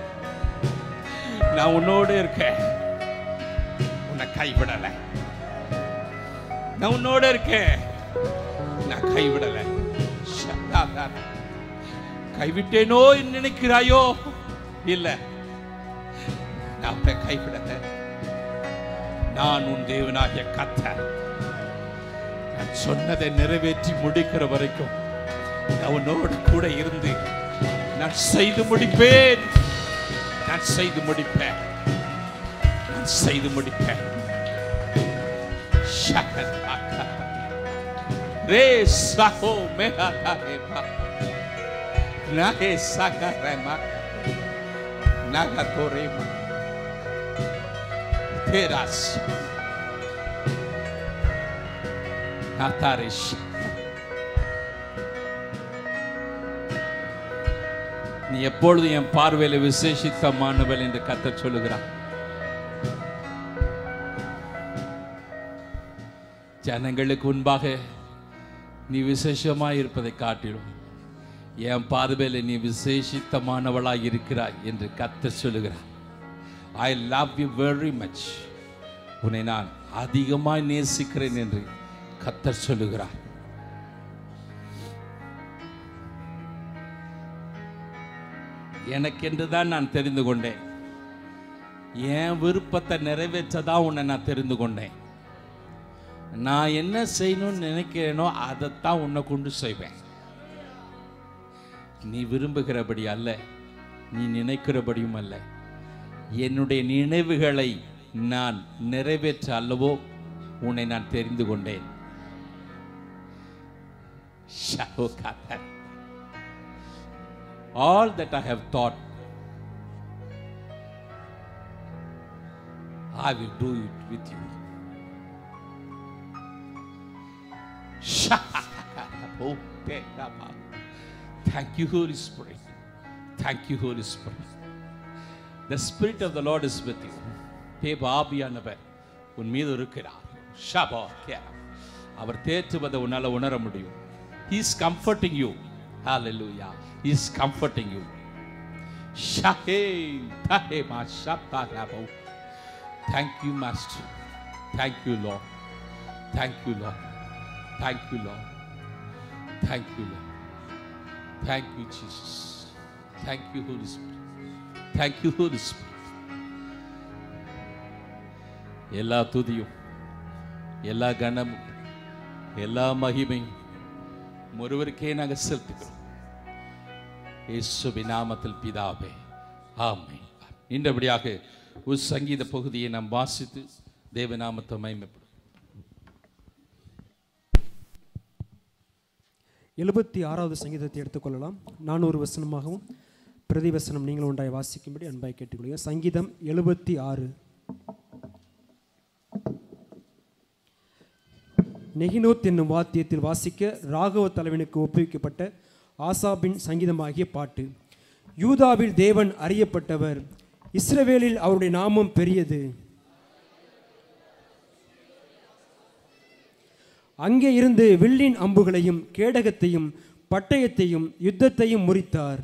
நான் உன்னோடு இருக்கேன் உன்னை கைவிடல நான் உன்னோடு இருக்கேன் நான் கைவிடல ஷடாதா. கைவிட்டேனோ என்று நினைக்கிறாயோ இல்ல நான் உன்னை கைவிடல நான் உன் தேவனாகிய கத்தர் நான் சொன்னதை நிறைவேற்றி முடிக்கிற வரைக்கும் நான் உன்னோடு கூட இருந்து நான் செய்து முடிப்பேன் நான் செய்து முடிப்பேன் நான் செய்து முடிப்பேன் ஷகதாக்கா. ரே சகோ மெஹாதேமா. நகே சகரேமா. நகதோரேமா. தேராஸ். நாத்தாரிஷ் நீ எப்பொழுதும் என் பார்வையில் விசேஷித்தமானவள் என்று கத்தர் சொல்லுகிறான் ஜனங்களுக்கு முன்பாக நீ விசேஷமாய் இருப்பதை காட்டிடும் என் பார்வையில் நீ விசேஷித்தமானவளாய் இருக்கிறாய் என்று கத்தர் சொல்லுகிறார் I love you very much உன்னை நான் அதிகமாய் நேசிக்கிறேன் என்று கத்தர் சொல்லுகிறார் எனக்கென்று தான் நான் தெரிந்து கொண்டேன் என் விருப்பத்தை நிறைவேற்றதான் உன்னை நான் தெரிந்து கொண்டேன் நான் என்ன செய்யணும்னு நினைக்கிறேனோ அதைத்தான் உன்னை கொண்டு செய்வேன் நீ விரும்புகிறபடி அல்ல நீ நினைக்கிறபடியும் அல்ல என்னுடைய நினைவுகளை நான் நிறைவேற்ற அல்லவோ உன்னை நான் தெரிந்து கொண்டேன் ஷாருக்காத்தன். all that I have thought, I will do it with you. Oh, Thank you, Holy Spirit. Thank you, Holy Spirit. The Spirit of the Lord is with you. தேவாபியானவர் உன் மீது இருக்கிறார் ஷபா கேரா அவர் தேற்றுவதை உன்னால உணர முடியும் He is comforting you. Hallelujah. He is comforting you. Shahe, tahe, ma, shata, rabo. Thank you, Master. Thank you, Lord. Thank you, Lord. Thank you, Lord. Thank you, Lord. Thank you, Jesus. Thank you, Holy Spirit. Thank you, Holy Spirit. எல்லா துதியும் எல்லா கனமும் எல்லா மகிமையும் ஒருவருக்கே நாங்கள் செலுத்துகிறோம் இயேசுவின் நாமத்தில் பிதாவே ஆமென் இன்றபடியாக ஒரு சங்கீத பகுதியை நாம் வாசித்து தேவநாமத்தை மகிமைப்படும் எழுபத்தி ஆறாவது சங்கீதத்தை எடுத்துக்கொள்ளலாம் நானூறு வசனமாகவும் பிரதி வசனம் நீங்கள் ஒன்றாய் வாசிக்கும்படி அன்பாய் கேட்டுக்கொள்கிறேன் சங்கீதம் எழுபத்தி ஆறு நெகினோத் என்னும் வாத்தியத்தில் வாசிக்க ராகவ தலைவனுக்கு ஒப்புவிக்கப்பட்ட ஆசாபின் சங்கீதமாகிய பாட்டு யூதாவில் தேவன் அறியப்பட்டவர் இஸ்ரவேலில் அவருடைய நாமம் பெரியது அங்கே இருந்து வில்லின் அம்புகளையும் கேடகத்தையும் பட்டயத்தையும் யுத்தத்தையும் முறித்தார்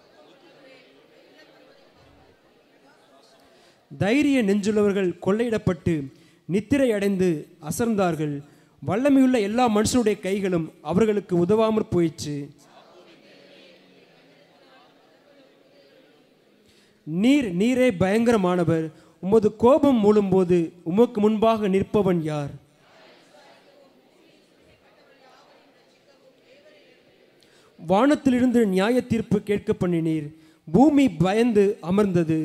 தைரிய நெஞ்சுள்ளவர்கள் கொள்ளையிடப்பட்டு நித்திரை அடைந்து அசர்ந்தார்கள் வல்லமையுள்ள எல்லா மனுஷனுடைய கைகளும் அவர்களுக்கு உதவாமற் போயிற்று நீர் நீரே பயங்கரமானவர் உமது கோபம் மூழும்போது உமக்கு முன்பாக நிற்பவன் யார் வானத்திலிருந்து நியாய தீர்ப்பு கேட்க பண்ணினீர் பூமி பயந்து அமர்ந்தது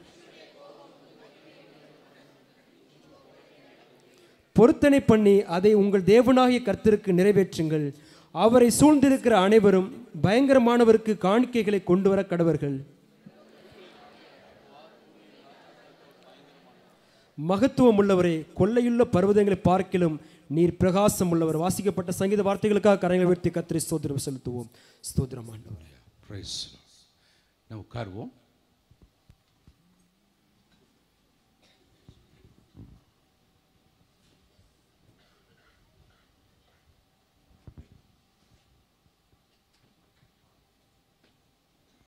பொருத்தனை பண்ணி அதை உங்கள் தேவனாகிய கர்த்தருக்கு நிறைவேற்றுங்கள் அவரை சூழ்ந்திருக்கிற அனைவரும் பயங்கரமானவருக்கு காணிக்கைகளை கொண்டு வர கடவர்கள் மகத்துவம் உள்ளவரே கொள்ளையுள்ள பர்வதங்களை பார்க்கிலும் நீர் பிரகாசம் உள்ளவர் வாசிக்கப்பட்ட சங்கீத வார்த்தைகளுக்காக கரைகளை உயர்த்தி கத்திரி ஸ்தோத்திரம் செலுத்துவோம் ஸ்தோத்திரம் ஆண்டவரே Praise the Lord. நாம் உட்காருவோம்